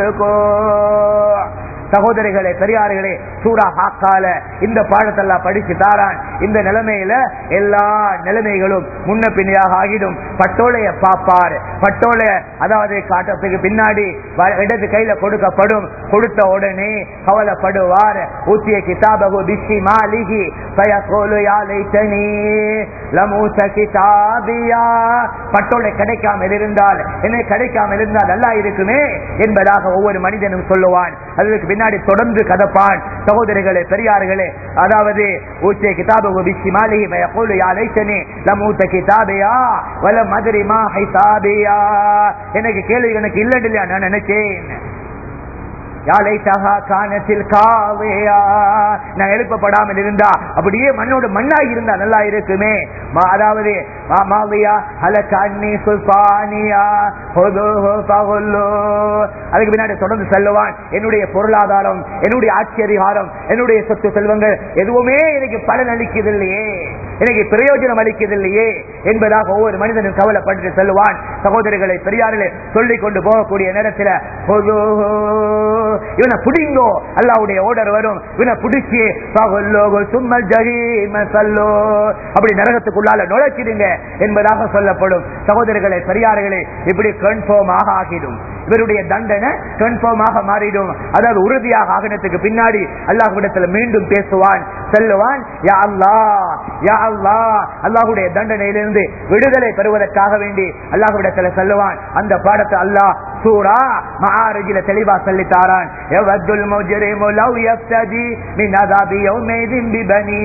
فاسلكوا சகோதரிகளே பெரியார்களே சூரா ஹாக்கால இந்த பாடத்தெல்லாம் படிச்சு தாரான் இந்த நிலைமையில எல்லா நிலைமைகளும் முன்ன பின்னையாக ஆகிடும் பட்டோலைய பாப்பார் பட்டோலைய அதாவது காட்டத்துக்கு பின்னாடி வ- இடது கையில கொடுக்கப்படும் கொடுத்த உடனே கவலைப்படுவார் ஊத்திய கிதாபகு பிஷி மாலிகி பயகோலு யாலைத்தனி லமூச கிதாபியா பட்டோலை கிடைக்காமல் இருந்தால் என்ன கிடைக்காமல் இருந்தால் நல்லா இருக்குமே என்பதாக ஒவ்வொரு மனிதனும் சொல்லுவான் அதற்கு பின்னாடி தொடர்ந்து கதப்பான் சகோதரிகளே பெரியார்களே அதாவது ஊச்சே கிதாபு பிஷி மாலிகி பயகோலு யாலைத்தனி லமூத்த கிதாபியா வல மதுரிமா ஹைசாபியா எனக்கு கேள்வி எனக்கு இல்லைன்னு இல்லையா நான் நினைச்சேன் யாழைத்தகா காணத்தில் காவையா நான் எழுப்பப்படாமல் இருந்தா அப்படியே மண்ணோட மண்ணாய் இருந்தா நல்லா இருக்குமே மா- அதாவது மா- மாவியா அலக்க அன்னி சுல்பானியா ஹொதுஹு பகுல்லு. அதுக்கு பின்னாடி தொடர்ந்து செல்லுவான் என்னுடைய பொருளாதாரம் என்னுடைய ஆட்சி அதிகாரம் என்னுடைய சொத்து செல்வங்கள் எதுவுமே எனக்கு பலன் அளிக்குது இல்லையே எனக்கு பிரயோஜனம் அளிக்குது இல்லையே என்பதாக ஒவ்வொரு மனிதனும் கவலைப்பட்டு செல்லுவான் சகோதரிகளை பெரியார்களே சொல்லிக் கொண்டு போகக்கூடிய நேரத்தில் ஹொதுஹு. இவனை புடிங்கோ அல்லாவுடைய ஓர்டர் வரும் இவனை புடிச்சு பகல்லோகோ சும்மல் ஜஹீம சல்லோ அப்படி நரகத்துக்குள்ளால நுழைச்சிடுங்க என்பதாக சொல்லப்படும் சகோதரர்களே பெரியார்களே இப்படி கன்ஃபார்ம் ஆக ஆகிடும் இவருடைய தண்டனை கன்ஃபார்ம் ஆக மாறிடும் அதாவது உறுதியாக ஆகினத்துக்கு பின்னாடி அல்லாஹ்விடத்துல மீண்டும் பேசுவான் செல்லுவான் யா அல்லாஹ் யா அல்லாஹ் அல்லாஹ்வுடைய தண்டனையிலிருந்து விடுதலை பெறுவதற்காக வேண்டி அல்லாஹ்விடத்துல செல்லுவான் அந்த பாடத்தை அல்லாஹ் சூரா மஆரிஜில தெளிவா சொல்லி தாரான் யவத்துல் முஜ்ரிமு லவ் யஃப்ததி மின் அதாபி யௌமைதின் பிபனி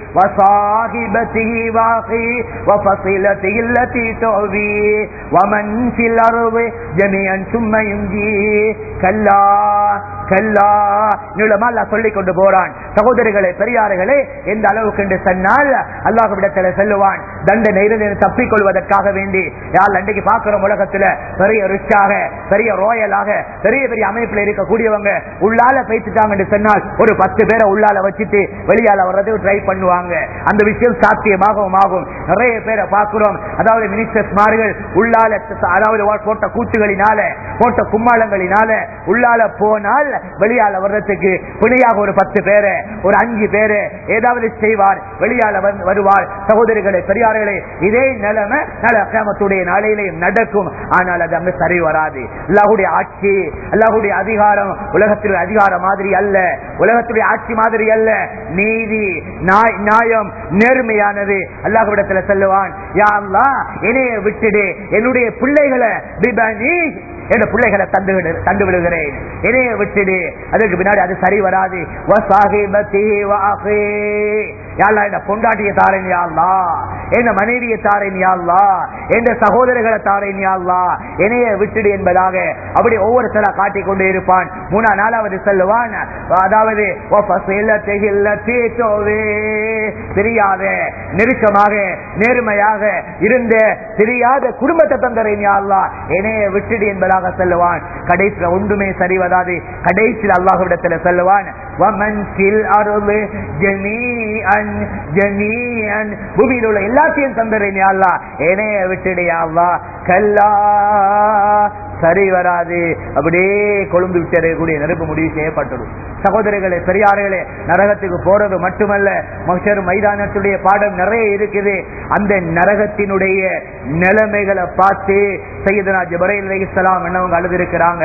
வசாஹிபதிஹி வாஹி வஃபஸிலதிஹி அல்லதி துவி வமன் ஃபில் அர்தி ஜமீஅன் சும்ம யுஞ்சி கல்லா கல்லா நீளமா அல்லாஹ் சொல்லிக் கொண்டு போறான் சகோதரிகளே பெரியார்களே எந்த அளவுக்கு என்று சொன்னால் அல்லாஹ்விடத்தில் செல்லுவான் தண்டனை தப்பிக் கொள்வதற்காக வேண்டி யார் அன்றைக்கு பார்க்கிறோம் உலகத்துல பெரிய ரிச்சாக பெரிய ரோயலாக பெரிய பெரிய அமைப்புல இருக்கக்கூடியவங்க உள்ளால பேசிட்டாங்க என்று சொன்னால் ஒரு பத்து பேரை உள்ளால வச்சுட்டு வெளியால வர்றதுக்கு ட்ரை பண்ணுவாங்க அந்த விஷயம் சாத்தியமாகவும் ஆகும் நிறைய பேரை பார்க்கிறோம் அதாவது மினிஸ்டர்ஸ் மார்கள் உள்ளால அதாவது போட்ட கூத்துகளினால போட்ட கும்மாளங்களினால உள்ளால போனால் வெளியால வர்றதுக்கு பிணையாக ஒரு பத்து பேரை ஒரு அஞ்சு பேரை ஏதாவது செய்வார் வெளியால வந்து- வருவார் சகோதரிகளே பெரியார்களே இதே நிலைமை நாளை அக்கிரமத்துடைய நாளையிலேயும் நடக்கும் ஆனால் அது அங்கு சரி வராது அல்லாஹுடைய ஆட்சி அல்லாஹுடைய அதிகாரம் உலகத்தில் அதிகாரம் மாதிரி அல்ல உலகத்துடைய ஆட்சி மாதிரி அல்ல நீதி நாய்- நியாயம் நேர்மையானது அல்லாஹ்விடத்துல சொல்லுவான் யா அல்லாஹ் என்னைய விட்டுடு என்னுடைய பிள்ளைகளை பிபனி என் பிள்ளைகளை தந்து விடு- தந்து விடுகிறேன் என்னைய விட்டுடு அதுக்கு பின்னாடி அது சரி வராது வசாஹிபதி வாஹி. யாழ்லா இந்த பொண்டாட்டிய தாரேன் யாழ்லா என் மனைவியை தாரேன் யாழ்லா என் சகோதரர்களை தாரேன் யாழ்லா என்னைய விட்டுடு என்பதாக அப்படி ஒவ்வொருத்தரா காட்டிக் கொண்டு இருப்பான் மூணா நாலாவது சொல்லுவான் அதாவது தெரியாத நெருக்கமாக நேர்மையாக இருந்த தெரியாத குடும்பத்தை தந்தரேன் யாழ்லா என்னைய விட்டுடு என்பதாக சொல்லுவான் கடைசியில் ஒன்றுமே சரி வராது கடைசியில் அல்லாஹ்விடத்தில் சொல்லுவான் வமன் ஃபில் அருளு ஜமீஅன் ஜமீஅன் பூமியில் உள்ள எல்லாத்தையும் தந்தரேன் யாழ்லா என்னைய விட்டுடு யாழ்லா கல்லா சரி வராது அப்படியே கொழுந்து விட்டக்கூடிய நெருப்பு முடிவு செய்யப்பட்டுடும் சகோதரர்களே பெரியார்களே நரகத்துக்கு போறது மட்டுமல்ல மகர் மைதானத்துடைய பாடம் நிறைய இருக்குது அந்த நரகத்தினுடைய நிலைமைகளை பார்த்து சையதனா ஜபரைல் அலைஹிஸ்ஸலாம் என்னவங்க அழுது இருக்கிறாங்க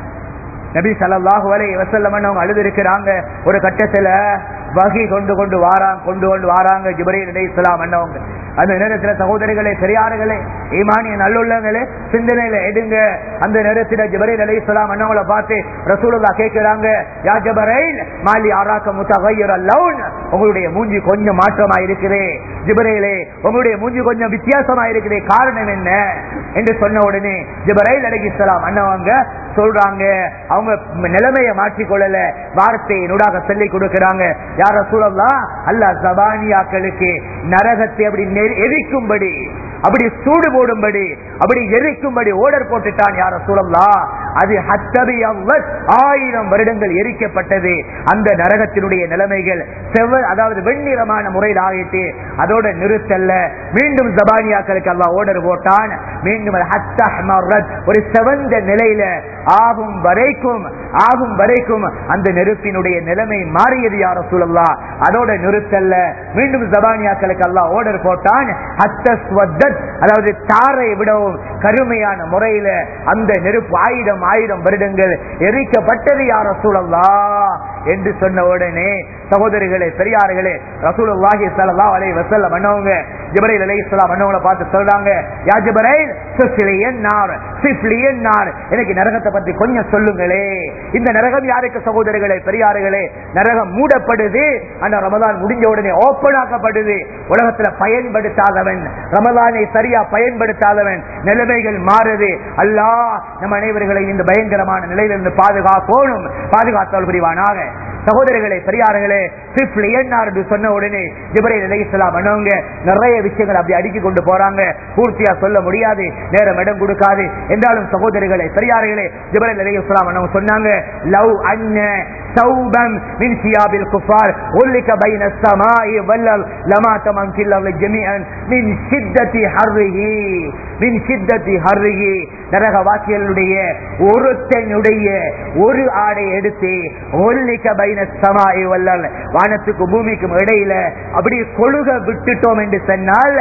நபி சல்லாஹு அலை வசல்லம் அவங்க அழுது இருக்கிறாங்க ஒரு கட்டத்துல வகி கொண்டு கொண்டு வாராங்க கொண்டு கொண்டு வாராங்க ஜிபரையில் அலைஹிஸ்ஸலாம் என்னவங்க அந்த நேரத்துல சகோதரிகளே பெரியார்களே ஈமானிய நல்லுள்ளங்களே சிந்தனையில எடுங்க அந்த நேரத்துல ஜிபரைல் அலைஹிஸ்ஸலாம் என்னவங்கள பார்த்து ரசூலுல்லா கேட்கிறாங்க யா ஜபரைல் மாலி ஆராக்க முத்தகையர் லவுன் உங்களுடைய மூஞ்சி கொஞ்சம் மாற்றமா இருக்குது ஜிபரையிலே உங்களுடைய மூஞ்சி கொஞ்சம் வித்தியாசமா இருக்குது காரணம் என்ன என்று சொன்ன உடனே ஜிபரைல் அலைஹிஸ்ஸலாம் அண்ணவங்க சொல்றாங்க அவங்க நிலைமையை மாற்றிக்கொள்ளல வார்த்தையை நூடாக சொல்லி கொடுக்கிறாங்க யார சூழல்லாம் அல்ல ஜபானியாக்களுக்கு நரகத்தை அப்படி நெ- எரிக்கும்படி அப்படி சூடு போடும்படி அப்படி எரிக்கும்படி ஓடர் போட்டுட்டான் யார சூழல்லாம் அது ஹத்தபி அவ்வத் ஆயிரம் வருடங்கள் எரிக்கப்பட்டது அந்த நரகத்தினுடைய நிலைமைகள் செவ்வ அதாவது வெண்ணிறமான முறையில் ஆகிட்டு அதோட நிறுத்தல்ல மீண்டும் ஜபானியாக்களுக்கு அல்லாஹ் ஓடர் போட்டான் மீண்டும் அது ஹத்த அஹ்மரத், ஒரு செவந்த நிலையில ஆகும் வரைக்கும் ஆகும் வரைக்கும் அந்த நெருப்பினுடைய நிலைமை மாறியது யார சூழல்லா அதோட நிறுத்தல்ல மீண்டும் ஜபானியாக்களுக்கு அல்லாஹ் ஓடர் போட்டான் ஹத்த ஸ்வத்தத், அதாவது தாரை விடவும் கருமையான முறையில அந்த நெருப்பு ஆயிரம் ஆயிரம் வருடங்கள் எரிக்கப்பட்டது யார சூழல்லா என்று சொன்ன உடனே சகோதரிகளே பெரியார்களே ரசூலுல்லாஹி ஸல்லல்லாஹு அலைஹி வஸல்லம் அண்ணவங்க ஜிப்ரீல் அலைஹிஸ்ஸலாம் அண்ணவங்கள பார்த்து சொல்றாங்க யா ஜிப்ரீல் சிஃப்லியன் நார் சிஃப்லியன் நார் எனக்கு நரகத்தை பத்தி கொஞ்சம் சொல்லுங்களே இந்த நரகம் யாருக்கு சகோதரிகளே பெரியார்களே நரகம் மூடப்படுது அந்த ரமதான் முடிஞ்ச உடனே ஓப்பன் ஆக்கப்படுது உலகத்துல பயன்படுத்தாதவன் ரமதானை சரியா பயன்படுத்தாதவன் நிலைமைகள் மாறுது அல்லாஹ் நம்ம அனைவர்களை இந்த பயங்கரமான நிலையிலிருந்து பாதுகாக்கணும் பாதுகாத்தல் புரிவானாக சகோதரர்களே பெரியார்களே சிப்லி என்னார் என்று சொன்ன உடனே ஜிபரை நிலையலாம் பண்ணவங்க நிறைய விஷயங்கள் அப்படி அடுக்கி கொண்டு போறாங்க பூர்த்தியா சொல்ல முடியாது நேரம் இடம் கொடுக்காது என்றாலும் சகோதரிகளே பெரியார்களே ஜிபரை நிலையலாம் பண்ணவங்க சொன்னாங்க லவ் அண்ண சௌபம் மின் சியாபில் குஃபார் ஒல்லிக்க பைன சமாய் வல்லல் லமா தமம் கில்லவ் ஜமீஅன் மின் சித்தத்தி ஹர்ரிஹி மின் சித்தத்தி ஹர்ரிஹி நரகவாசிகளுடைய ஒருத்தனுடைய ஒரு ஆடை எடுத்து ஒல்லிக்க பைன சமாய் வல்லல் வானத்துக்கும் பூமிக்கும் இடையில அப்படி கொழுக விட்டுட்டோம் என்று சொன்னால்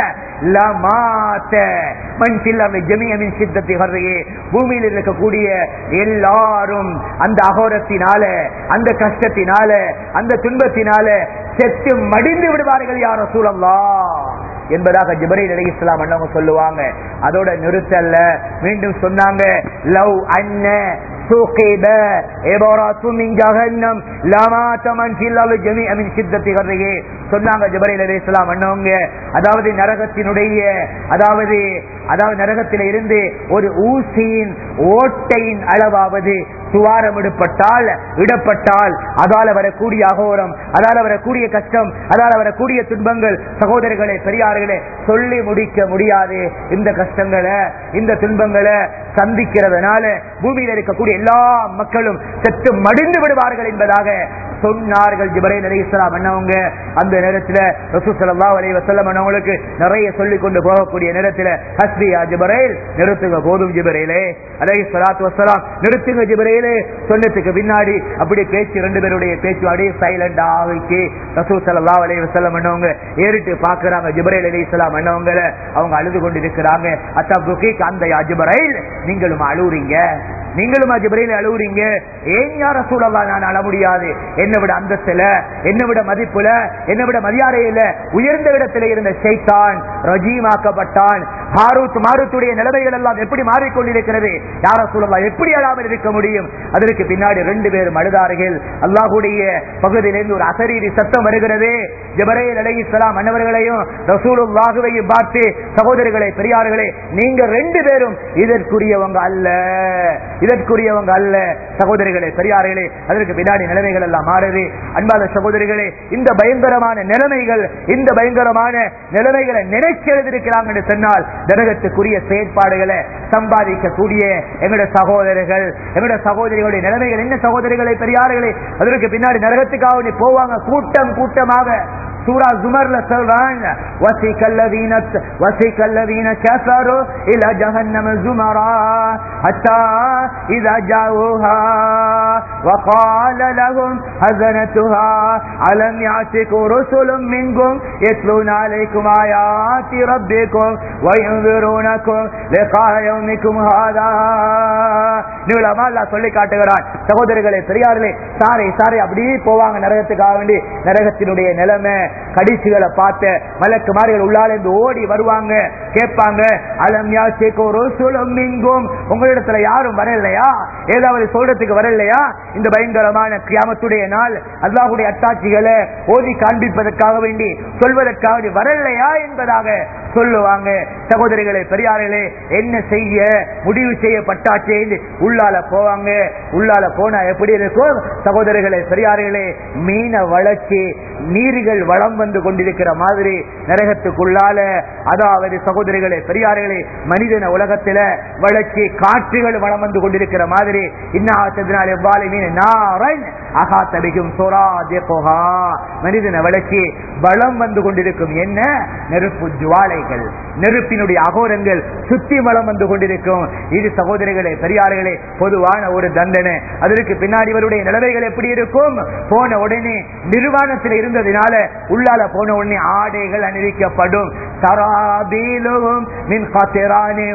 லமாத்த மண் சில்லவ் ஜமீஅ சித்தத்தி ஹர்ரிஹி பூமியில் இருக்கக்கூடிய எல்லாரும் அந்த அகோரத்தினால அந்த கஷ்டத்தினால அந்த துன்பத்தினால செத்து மடிந்து விடுவார்கள் யார சூழல்லா என்பதாக ஜிபரைல் அலி இஸ்லாம் அண்ணவங்க சொல்லுவாங்க அதோட நிறுத்தல்ல மீண்டும் சொன்னாங்க லவ் அண்ண سوقب عبارات من جهنم لما تمن في الله جميع من شدة غره சொன்னாங்க ஜபரைல் அலி இஸ்லாம் அண்ணவங்க அதாவது நரகத்தினுடைய அதாவது அதாவது நரகத்தில இருந்து ஒரு ஊசியின் ஓட்டையின் அளவாவது துவாரம் இடப்பட்டால் இடப்பட்டால் அதால வரக்கூடிய அகோரம் அதால வரக்கூடிய கஷ்டம் அதால வரக்கூடிய துன்பங்கள் சகோதரர்களே பெரியார்களே சொல்லி முடிக்க முடியாது இந்த கஷ்டங்களை இந்த துன்பங்களை சந்திக்கிறதுனால பூமியில் இருக்கக்கூடிய எல்லா மக்களும் செத்து மடிந்து விடுவார்கள் என்பதாக சொன்னார்கள் ஜிபரே அலி இஸ்லாம் அண்ணவங்க அந்த நேரத்தில் ரசூசல்லா அலி வசல்லம் அண்ணவங்களுக்கு நிறைய சொல்லிக் கொண்டு போகக்கூடிய நேரத்தில் ஹஸ்பியா ஜிபரேல் நிறுத்துங்க போதும் ஜிபரேலே அலை சலாத்து வசலாம் நிறுத்துங்க ஜிபரேலே சொன்னதுக்கு பின்னாடி அப்படி பேச்சு ரெண்டு பேருடைய பேச்சு அப்படியே சைலண்ட் ஆகிச்சு ரசூ சல்லா அலி வசல்லம் அண்ணவங்க ஏறிட்டு பாக்குறாங்க ஜிபரேல் அலி இஸ்லாம் அண்ணவங்களை அவங்க அழுது கொண்டு இருக்கிறாங்க அத்தா அந்த ஜிபரேல் நீங்களும் அழுவுறீங்க நீங்களும் ஜிப்ரையில அழுவுறீங்க ஏன் யார சூழலா நான் அழ முடியாது என்னை விட அந்தஸ்துல என்னை விட மதிப்புல என்னை விட மரியாதையில உயர்ந்த இடத்துல இருந்த ஷைத்தான் ரஜீமாக்கப்பட்டான் ஹாரூத் மாருத்துடைய நிலைமைகள் எல்லாம் எப்படி மாறிக்கொண்டிருக்கிறது யார சொல்லலாம் எப்படி அழாமல் இருக்க முடியும் அதற்கு பின்னாடி ரெண்டு பேரும் அழுதார்கள் அல்லாஹுடைய பகுதியிலிருந்து ஒரு அசரீரி சத்தம் வருகிறது ஜபரேல் அலி இஸ்லாம் அன்னவர்களையும் ரசூலுல்லாஹுவையும் பார்த்து சகோதரர்களே பெரியார்களே நீங்க ரெண்டு பேரும் இதற்குரியவங்க அல்ல இதற்குரியவங்க அல்ல சகோதரிகளே பெரியார்களே அதற்கு பின்னாடி நிலைமைகள் எல்லாம் மாறுது அன்பாத சகோதரிகளே இந்த பயங்கரமான நிலைமைகள் இந்த பயங்கரமான நிலைமைகளை நினைச்சு எழுதியிருக்கிறாங்க என்று சொன்னால் நரகத்துக்குரிய செயற்பாடுகளை சம்பாதிக்கக்கூடிய எங்களுடைய சகோதரர்கள் எங்களுடைய சகோதரிகளுடைய நிலைமைகள் என்ன சகோதரிகளை பெரியார்களே அதற்கு பின்னாடி நரகத்துக்காக வேண்டி போவாங்க கூட்டம் கூட்டமாக சூரா ஜுமர்ல சொல்றாங்க وَسِيقَ الَّذِينَ وَسِيقَ الَّذِينَ كَفَرُوا إِلَى جَهَنَّمَ زُمَرًا حَتَّى إِذَا جَاءُوهَا وَقَالَ لَهُمْ خَزَنَتُهَا أَلَمْ يَأْتِكُمْ رُسُلٌ مِّنكُمْ يَتْلُونَ عَلَيْكُمْ آيَاتِ رَبِّكُمْ وَيُنذِرُونَكُمْ لِقَاءَ يَوْمِكُمْ هَذَا நீளமா அல்லாஹ் சொல்லி காட்டுகிறான் சகோதரர்களே பெரியார்களே சாரை சாரை அப்படியே போவாங்க நரகத்துக்காக வேண்டி நரகத்தினுடைய நிலைமை கடிசுகளை பார்த்து மலக்குமார்கள் உள்ளால இருந்து ஓடி வருவாங்க கேட்பாங்க அலம் யாச்சேக்கோ ரோசுலம் மிங்கும் உங்களிடத்துல யாரும் வரலையா ஏதாவது சொல்றதுக்கு வரலையா இந்த பயங்கரமான கியாமத்துடைய நாள் அல்லாஹுடைய அத்தாட்சிகளை ஓதி காண்பிப்பதற்காக வேண்டி சொல்வதற்காக வேண்டி வரலையா என்பதாக சொல்லுவாங்க சகோதரிகளே பெரியார்களே என்ன செய்ய முடிவு செய்யப்பட்டாச்சே என்று உள்ளால போவாங்க உள்ளால போனா எப்படி இருக்கும் சகோதரர்களே பெரியார்களே மீன வளர்ச்சி நீர்கள் வளம் வந்து கொண்டிருக்கிற மாதிரி நரகத்துக்குள்ளால அதாவது சகோதரிகளே பெரியார்களே மனிதன உலகத்தில வளர்ச்சி காற்றுகள் வளம் வந்து கொண்டிருக்கிற மாதிரி இன்னாத்தினால் எவ்வாறு மீன் நாரன் அகாத்தபிக்கும் சோராதே போகா மனிதன வளர்ச்சி வளம் வந்து கொண்டிருக்கும் என்ன நெருப்பு ஜுவாலைகள் நெருப்பினுடைய அகோரங்கள் சுத்தி வளம் வந்து கொண்டிருக்கும் இது சகோதரிகளே பெரியார்களே பொதுவான ஒரு தண்டனை அதற்கு பின்னாடி இவருடைய நிலைமைகள் எப்படி இருக்கும் போன உடனே நிர்வாணத்தில் இருந்ததினால உள்ளால போன உடனே ஆடைகள் அணிவிக்கப்படும் சராபீலும் மின் கத்திரானே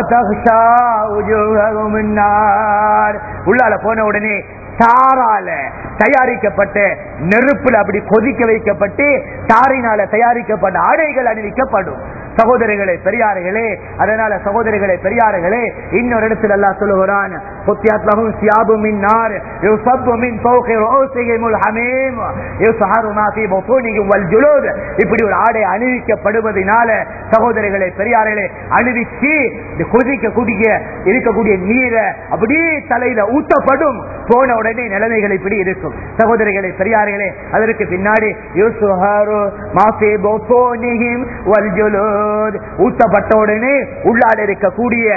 உள்ளால போன உடனே தாரால தயாரிக்கப்பட்ட நெருப்புல அப்படி கொதிக்க வைக்கப்பட்டு தாரினால தயாரிக்கப்பட்ட ஆடைகள் அணிவிக்கப்படும் சகோதரிகளே பெரியார்களே அதனால சகோதரிகளே பெரியார்களே இன்னொரு இடத்துல எல்லாம் சொல்லுகிறான் புத்தியாத்லகும் சியாபு மின் நார் யுசப்பு மின் ஃபௌகி ரூசிஹிமுல் ஹமீம் யுஸ்ஹரு மா ஃபீ புத்தூனிஹிம் வல் ஜுலூத் இப்படி ஒரு ஆடை அணிவிக்கப்படுவதனால சகோதரிகளே பெரியார்களே அணிவிச்சு இந்த கொதிக்க குடிக்க இருக்கக்கூடிய நீரை அப்படியே தலையில ஊத்தப்படும் போன உடனே நிலைமைகள் இப்படி இருக்கும் சகோதரிகளே பெரியார்களே அதற்கு பின்னாடி யுஸ்ஹரு மா ஃபீ புத்தூனிஹிம் வல் ஜுலூத் ஊத்தப்பட்ட உடனே உள்ளால இருக்கக்கூடிய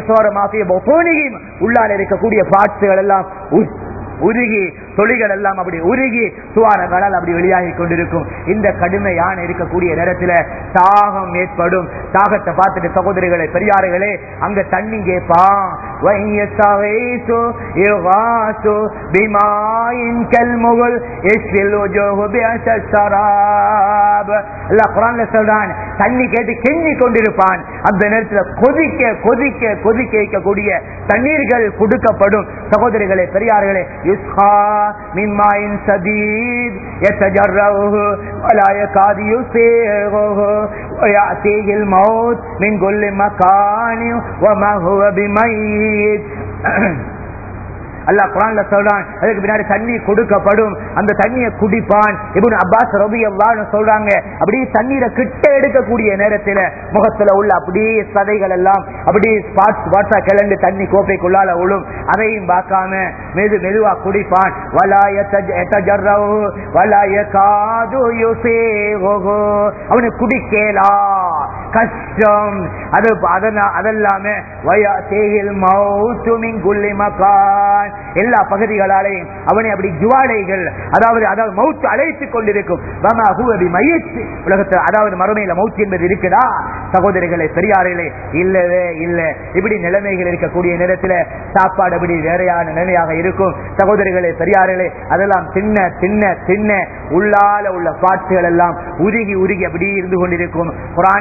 உள்ளால இருக்கக்கூடிய பாட்சுகள் எல்லாம் உ- உருகி தொழிகள் எல்லாம் அப்படி உருகி சுவாரங்களால் அப்படி வெளியாகி கொண்டிருக்கும் இந்த கடுமையான இருக்கக்கூடிய நேரத்தில் தாகம் ஏற்படும் தாகத்தை பார்த்துட்டு சகோதரிகளே பெரியார்களே அங்க தண்ணி கேட்பான் وَيَسْتَغِيثُ يُغَاثُ بِمَاءٍ كَالْمُغْلِ يَشْفِي الْوُجُوهَ بِئْسَ الشَّرَابِ அல்லாஹ் குர்ஆன்ல சொல்றான் தண்ணி கேட்டு கெஞ்சி கொண்டிருப்பான் அந்த நேரத்தில் கொதிக்க கொதிக்க கொதிக்க வைக்கக்கூடிய தண்ணீர்கள் கொடுக்கப்படும் சகோதரிகளே பெரியார்களே யுஸ்ஹா மிம்மாயின் சதீத் يتجرعه ولا يكاد يسيغه ويأتيه الموت من كل مكان وما هو بميت அல்லாஹ் குரான்ல சொல்றான் அதுக்கு பின்னாடி தண்ணி கொடுக்கப்படும் அந்த தண்ணியை குடிப்பான் இப்னு அப்பாஸ் ரபியல்லாஹு சொல்றாங்க அப்படியே தண்ணீரை கிட்ட எடுக்கக்கூடிய நேரத்துல முகத்துல உள்ள அப்படியே சதைகள் எல்லாம் அப்படியே ஸ்பாட்ஸ் ஸ்பாட்ஸா கிளண்டு தண்ணி கோப்பைக்குள்ளால விழும் அதையும் பார்க்காம மெது மெதுவா குடிப்பான் வலா யத்தஜ- யத்தஜர்ரவு வலா யகாது யுசீகுஹு. அவனுக்கு குடிக்கலா கஷ்டம் அது அதனா- அதெல்லாம வயாத்தேகில் மௌத்து மின் குல்லி மகான் எல்லா பகுதிகளாலையும் அவனை அப்படி ஜுவாலைகள் அதாவது அதாவது மௌத்து அழைத்துக் கொண்டிருக்கும் வமா ஹுவ பிமயித். உலகத்தில் அதாவது மறுமையில மௌத்து என்பது இருக்குதா சகோதரிகளே பெரியார்களே இல்லவே இல்ல இப்படி நிலைமைகள் இருக்கக்கூடிய நேரத்தில் சாப்பாடு அப்படி வேறையான நிலைமையாக இருக்கும் சகோதரிகளே பெரியார்களே அதெல்லாம் தின்ன தின்ன தின்ன உள்ளால உள்ள பாட்டுகள் எல்லாம் உருகி உருகி அப்படியே இருந்து கொண்டிருக்கும் குரான்ல ஒரு ஆய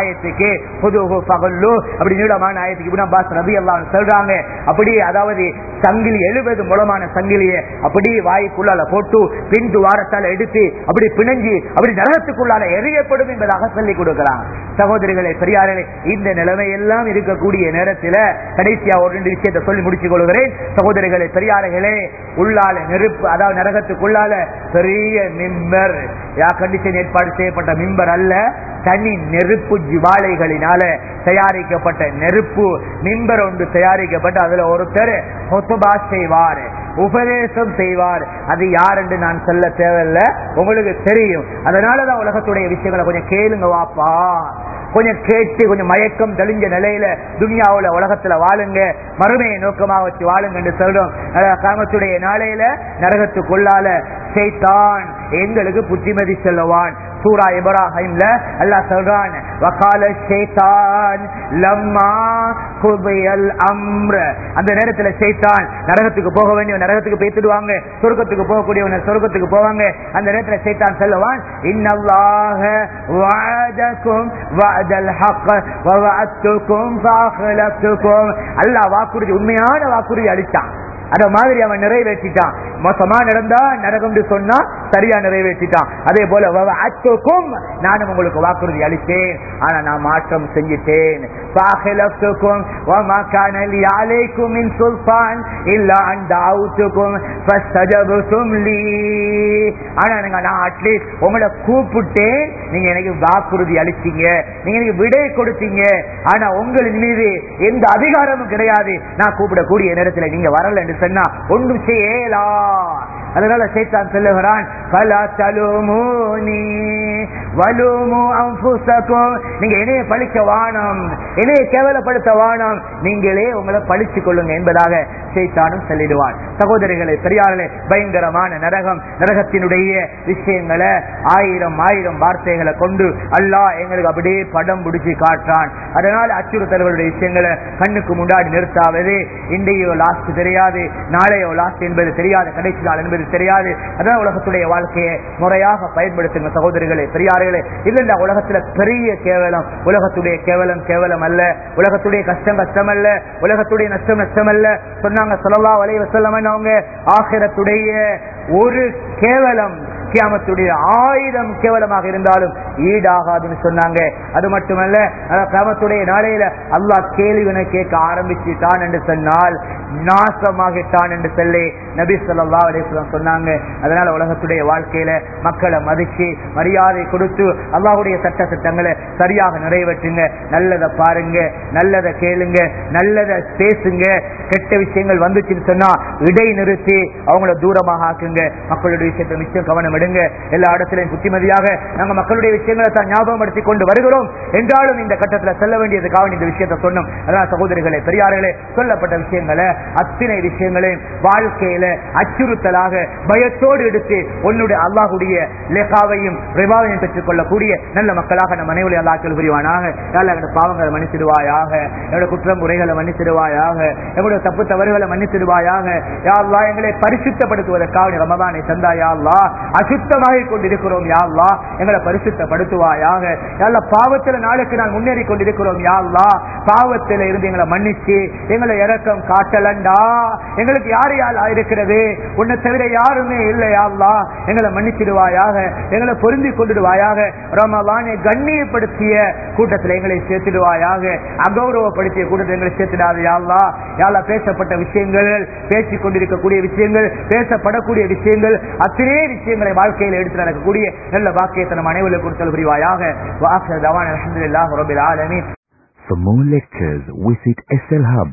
ஆயத்துக்கு புது பகல்லு அப்படி நீளமான ஆயத்துக்கு இப்னு அப்பாஸ் ரபி எல்லாம் சொல்றாங்க அப்படி அதாவது சங்கிலி எழுபது முழமான சங்கிலியை அப்படி வாய்க்குள்ளால போட்டு பின் துவாரத்தால் எடுத்து அப்படி பிணைஞ்சு அப்படி நரகத்துக்குள்ளால எரியப்படும் என்பதாக சொல்லிக் கொடுக்கிறாங்க சகோதரிகளே பெரியார்களே இந்த நிலைமை எல்லாம் இருக்கக்கூடிய நேரத்தில் கடைசியா ஒரு ரெண்டு விஷயத்தை சொல்லி முடிச்சுக் கொள்கிறேன் சகோதரிகளே பெரியார்களே உள்ளால நெருப்பு அதாவது நரகத்துக்குள்ளால பெரிய மிம்பர் கண்டிஷன் ஏற்பாடு செய்யப்பட்ட மிம்பர் அல்ல தனி நெருப்பு ஜுவாலைகளினால தயாரிக்கப்பட்ட நெருப்பு மிம்பர் ஒன்று தயாரிக்கப்பட்டு அதுல ஒருத்தர் ஹொத்துபா செய்வார் உபதேசம் செய்வார் அது யார் என்று நான் சொல்ல தேவையில்லை உங்களுக்கு தெரியும் அதனாலதான் உலகத்துடைய விஷயங்களை கொஞ்சம் கேளுங்க வாப்பா கொஞ்சம் கேட்டு கொஞ்சம் மயக்கம் தெளிஞ்ச நிலையில துனியாவுல உலகத்துல வாழுங்க மறுமையை நோக்கமாக வச்சு வாழுங்க என்று சொல்றோம் காமத்துடைய நாளையில நரகத்துக்குள்ளால செய்தான் எங்களுக்கு புத்திமதி செல்லுவான் சூரா இப்ராஹிம்ல அல்லாஹ் சொல்றான் வகால ஷைத்தான் லம்மா குபியல் அம்ர அந்த நேரத்துல ஷைத்தான் நரகத்துக்கு போக வேண்டிய நரகத்துக்கு பேத்துடுவாங்க சொர்க்கத்துக்கு போகக்கூடியவங்க சொர்க்கத்துக்கு போவாங்க அந்த நேரத்துல ஷைத்தான் சொல்லுவான் இன்னல்லாஹ வஅதக்கும் வஅதல் ஹக் வவஅத்துக்கும் ஃபஅഖலஃப்துக்கும் அல்லாஹ் வாக்குறுதி உண்மையான வாக்குறுதி அளித்தான் அத மாதிரி அவன் நிறைவேற்றிட்டான் மோசமா நடந்தா நரகம் சொன்னா சரியா நிறைவேற்றிட்டான் அதே போல அத்துக்கும் நானும் உங்களுக்கு வாக்குறுதி அளித்தேன் ஆனா நான் மாற்றம் செஞ்சிட்டேன் உங்களை கூப்பிட்டேன் நீங்க எனக்கு வாக்குறுதி அளிச்சீங்க நீங்க எனக்கு விடை கொடுத்தீங்க ஆனா உங்களின் மீது எந்த அதிகாரமும் கிடையாது நான் கூப்பிடக்கூடிய நேரத்தில் நீங்க வரல என்று சொன்னா ஒன்றும் செய்யலா அதனால சைத்தான் சொல்லுகிறான் பலா தலுமூனி வலுமு அம்புசக்கும் நீங்க என்னைய பழிக்க வானம் என்னைய கேவலப்படுத்த வானம் நீங்களே உங்களை பழிச்சு கொள்ளுங்க என்பதாக சைத்தானும் சொல்லிடுவான் சகோதரிகளை பெரியார்களே பயங்கரமான நரகம் நரகத்தினுடைய விஷயங்களை ஆயிரம் ஆயிரம் வார்த்தைகளை கொண்டு அல்லாஹ் எங்களுக்கு அப்படியே படம் பிடிச்சி காட்டுறான் அதனால அச்சுறுத்தல்களுடைய விஷயங்களை கண்ணுக்கு முன்னாடி நிறுத்தாவது இன்றையோ லாஸ்ட் தெரியாது நாளையோ லாஸ்ட் என்பது தெரியாது கடைசி நாள் என்பது தெரியாது அதான் உலகத்துடைய வாழ்க்கையை முறையாக பயன்படுத்துங்க சகோதரிகளே பெரியார்களே இல்லைன்னா உலகத்துல பெரிய கேவலம் உலகத்துடைய கேவலம் கேவலம் அல்ல உலகத்துடைய கஷ்டம் கஷ்டம் அல்ல உலகத்துடைய நஷ்டம் நஷ்டம் அல்ல சொன்னாங்க சொல்லலா வலைய செல்லமன் அவங்க ஆகிரத்துடைய ஒரு கேவலம் கியாமத்துடைய ஆயுதம் கேவலமாக இருந்தாலும் ஈடாகாதுன்னு சொன்னாங்க அது மட்டுமல்ல கிராமத்துடைய நாளையில அல்லாஹ் கேள்வினை கேட்க ஆரம்பிச்சுட்டான் என்று சொன்னால் நாசமாகிட்டான் என்று சொல்லி நபி சொல்லா அலிஸ்லாம் சொன்னாங்க அதனால உலகத்துடைய வாழ்க்கையில மக்களை மதிச்சு மரியாதை கொடுத்து அல்லாஹுடைய சட்ட திட்டங்களை சரியாக நிறைவேற்றுங்க நல்லதை பாருங்க நல்லதை கேளுங்க நல்லதை பேசுங்க கெட்ட விஷயங்கள் வந்துச்சுன்னு சொன்னா இடை நிறுத்தி அவங்கள தூரமாக ஆக்குங்க மக்களுடைய விஷயத்தை மிச்சம் கவனம் எடுங்க எல்லா இடத்திலையும் புத்திமதியாக நாங்க மக்களுடைய விஷயங்களை தான் ஞாபகப்படுத்தி கொண்டு வருகிறோம் என்றாலும் இந்த கட்டத்தில் செல்ல வேண்டியதுக்காக இந்த விஷயத்தை சொன்னோம் அதான் சகோதரிகளே பெரியார்களே சொல்லப்பட்ட விஷயங்களை அத்தனை விஷயங்களையும் வாழ்க்கையில அச்சுறுத்தலாக பயத்தோடு எடுத்து உன்னுடைய அல்லாஹுடைய லேகாவையும் ரிவாவையும் பெற்றுக் கொள்ளக்கூடிய நல்ல மக்களாக நம் அனைவரும் அல்லாக்கள் புரிவானாக எங்களோட பாவங்களை மன்னிச்சிடுவாயாக என்னோட குற்றம் குறைகளை மன்னிச்சிடுவாயாக எங்களுடைய தப்பு தவறுகளை மன்னிச்சிடுவாயாக யாழ்லா எங்களை பரிசுத்தப்படுத்துவதற்காக ரமதானை தந்தா யாழ்லா அசுத்தமாக கொண்டிருக்கிறோம் யாழ்லா எங்களை பரிசுத்தப்படுத்துவாயாக யாழ்லா பாவத்தில் நாளுக்கு நான் முன்னேறி கொண்டிருக்கிறோம் யாழ்லா பாவத்தில் இருந்து எங்களை மன்னிச்சு எங்களை இறக்கம் காட்டலண்டா எங்களுக்கு யார் யார் இருக்கிறது உன்னை தவிர யாருமே இல்லை யாழ்லா எங்களை மன்னிச்சிடுவாயாக எங்களை பொருந்தி கொண்டுடுவாயாக ரமலானை கண்ணியப்படுத்திய கூட்டத்தில் எங்களை சேர்த்திடுவாயாக அகௌரவப்படுத்திய கூட்டத்தில் எங்களை சேர்த்திடாது யாழ்லா யாழ்லா பேசப்பட்ட விஷயங்கள் பேசிக் கொண்டிருக்கக்கூடிய விஷயங்கள் பேசப்படக்கூடிய விஷயங்கள் அத்தனை விஷயங்களை வாழ்க்கையில் எடுத்து நடக்கக்கூடிய நல்ல வாக்கியத்தை நம் அனைவருக்கு கொடுத்தல் புரிவாயாக வாசல் தவான் அலமதுல்லாஹ் ரபில் ஆலமீன் For more lectures, visit SL Hub.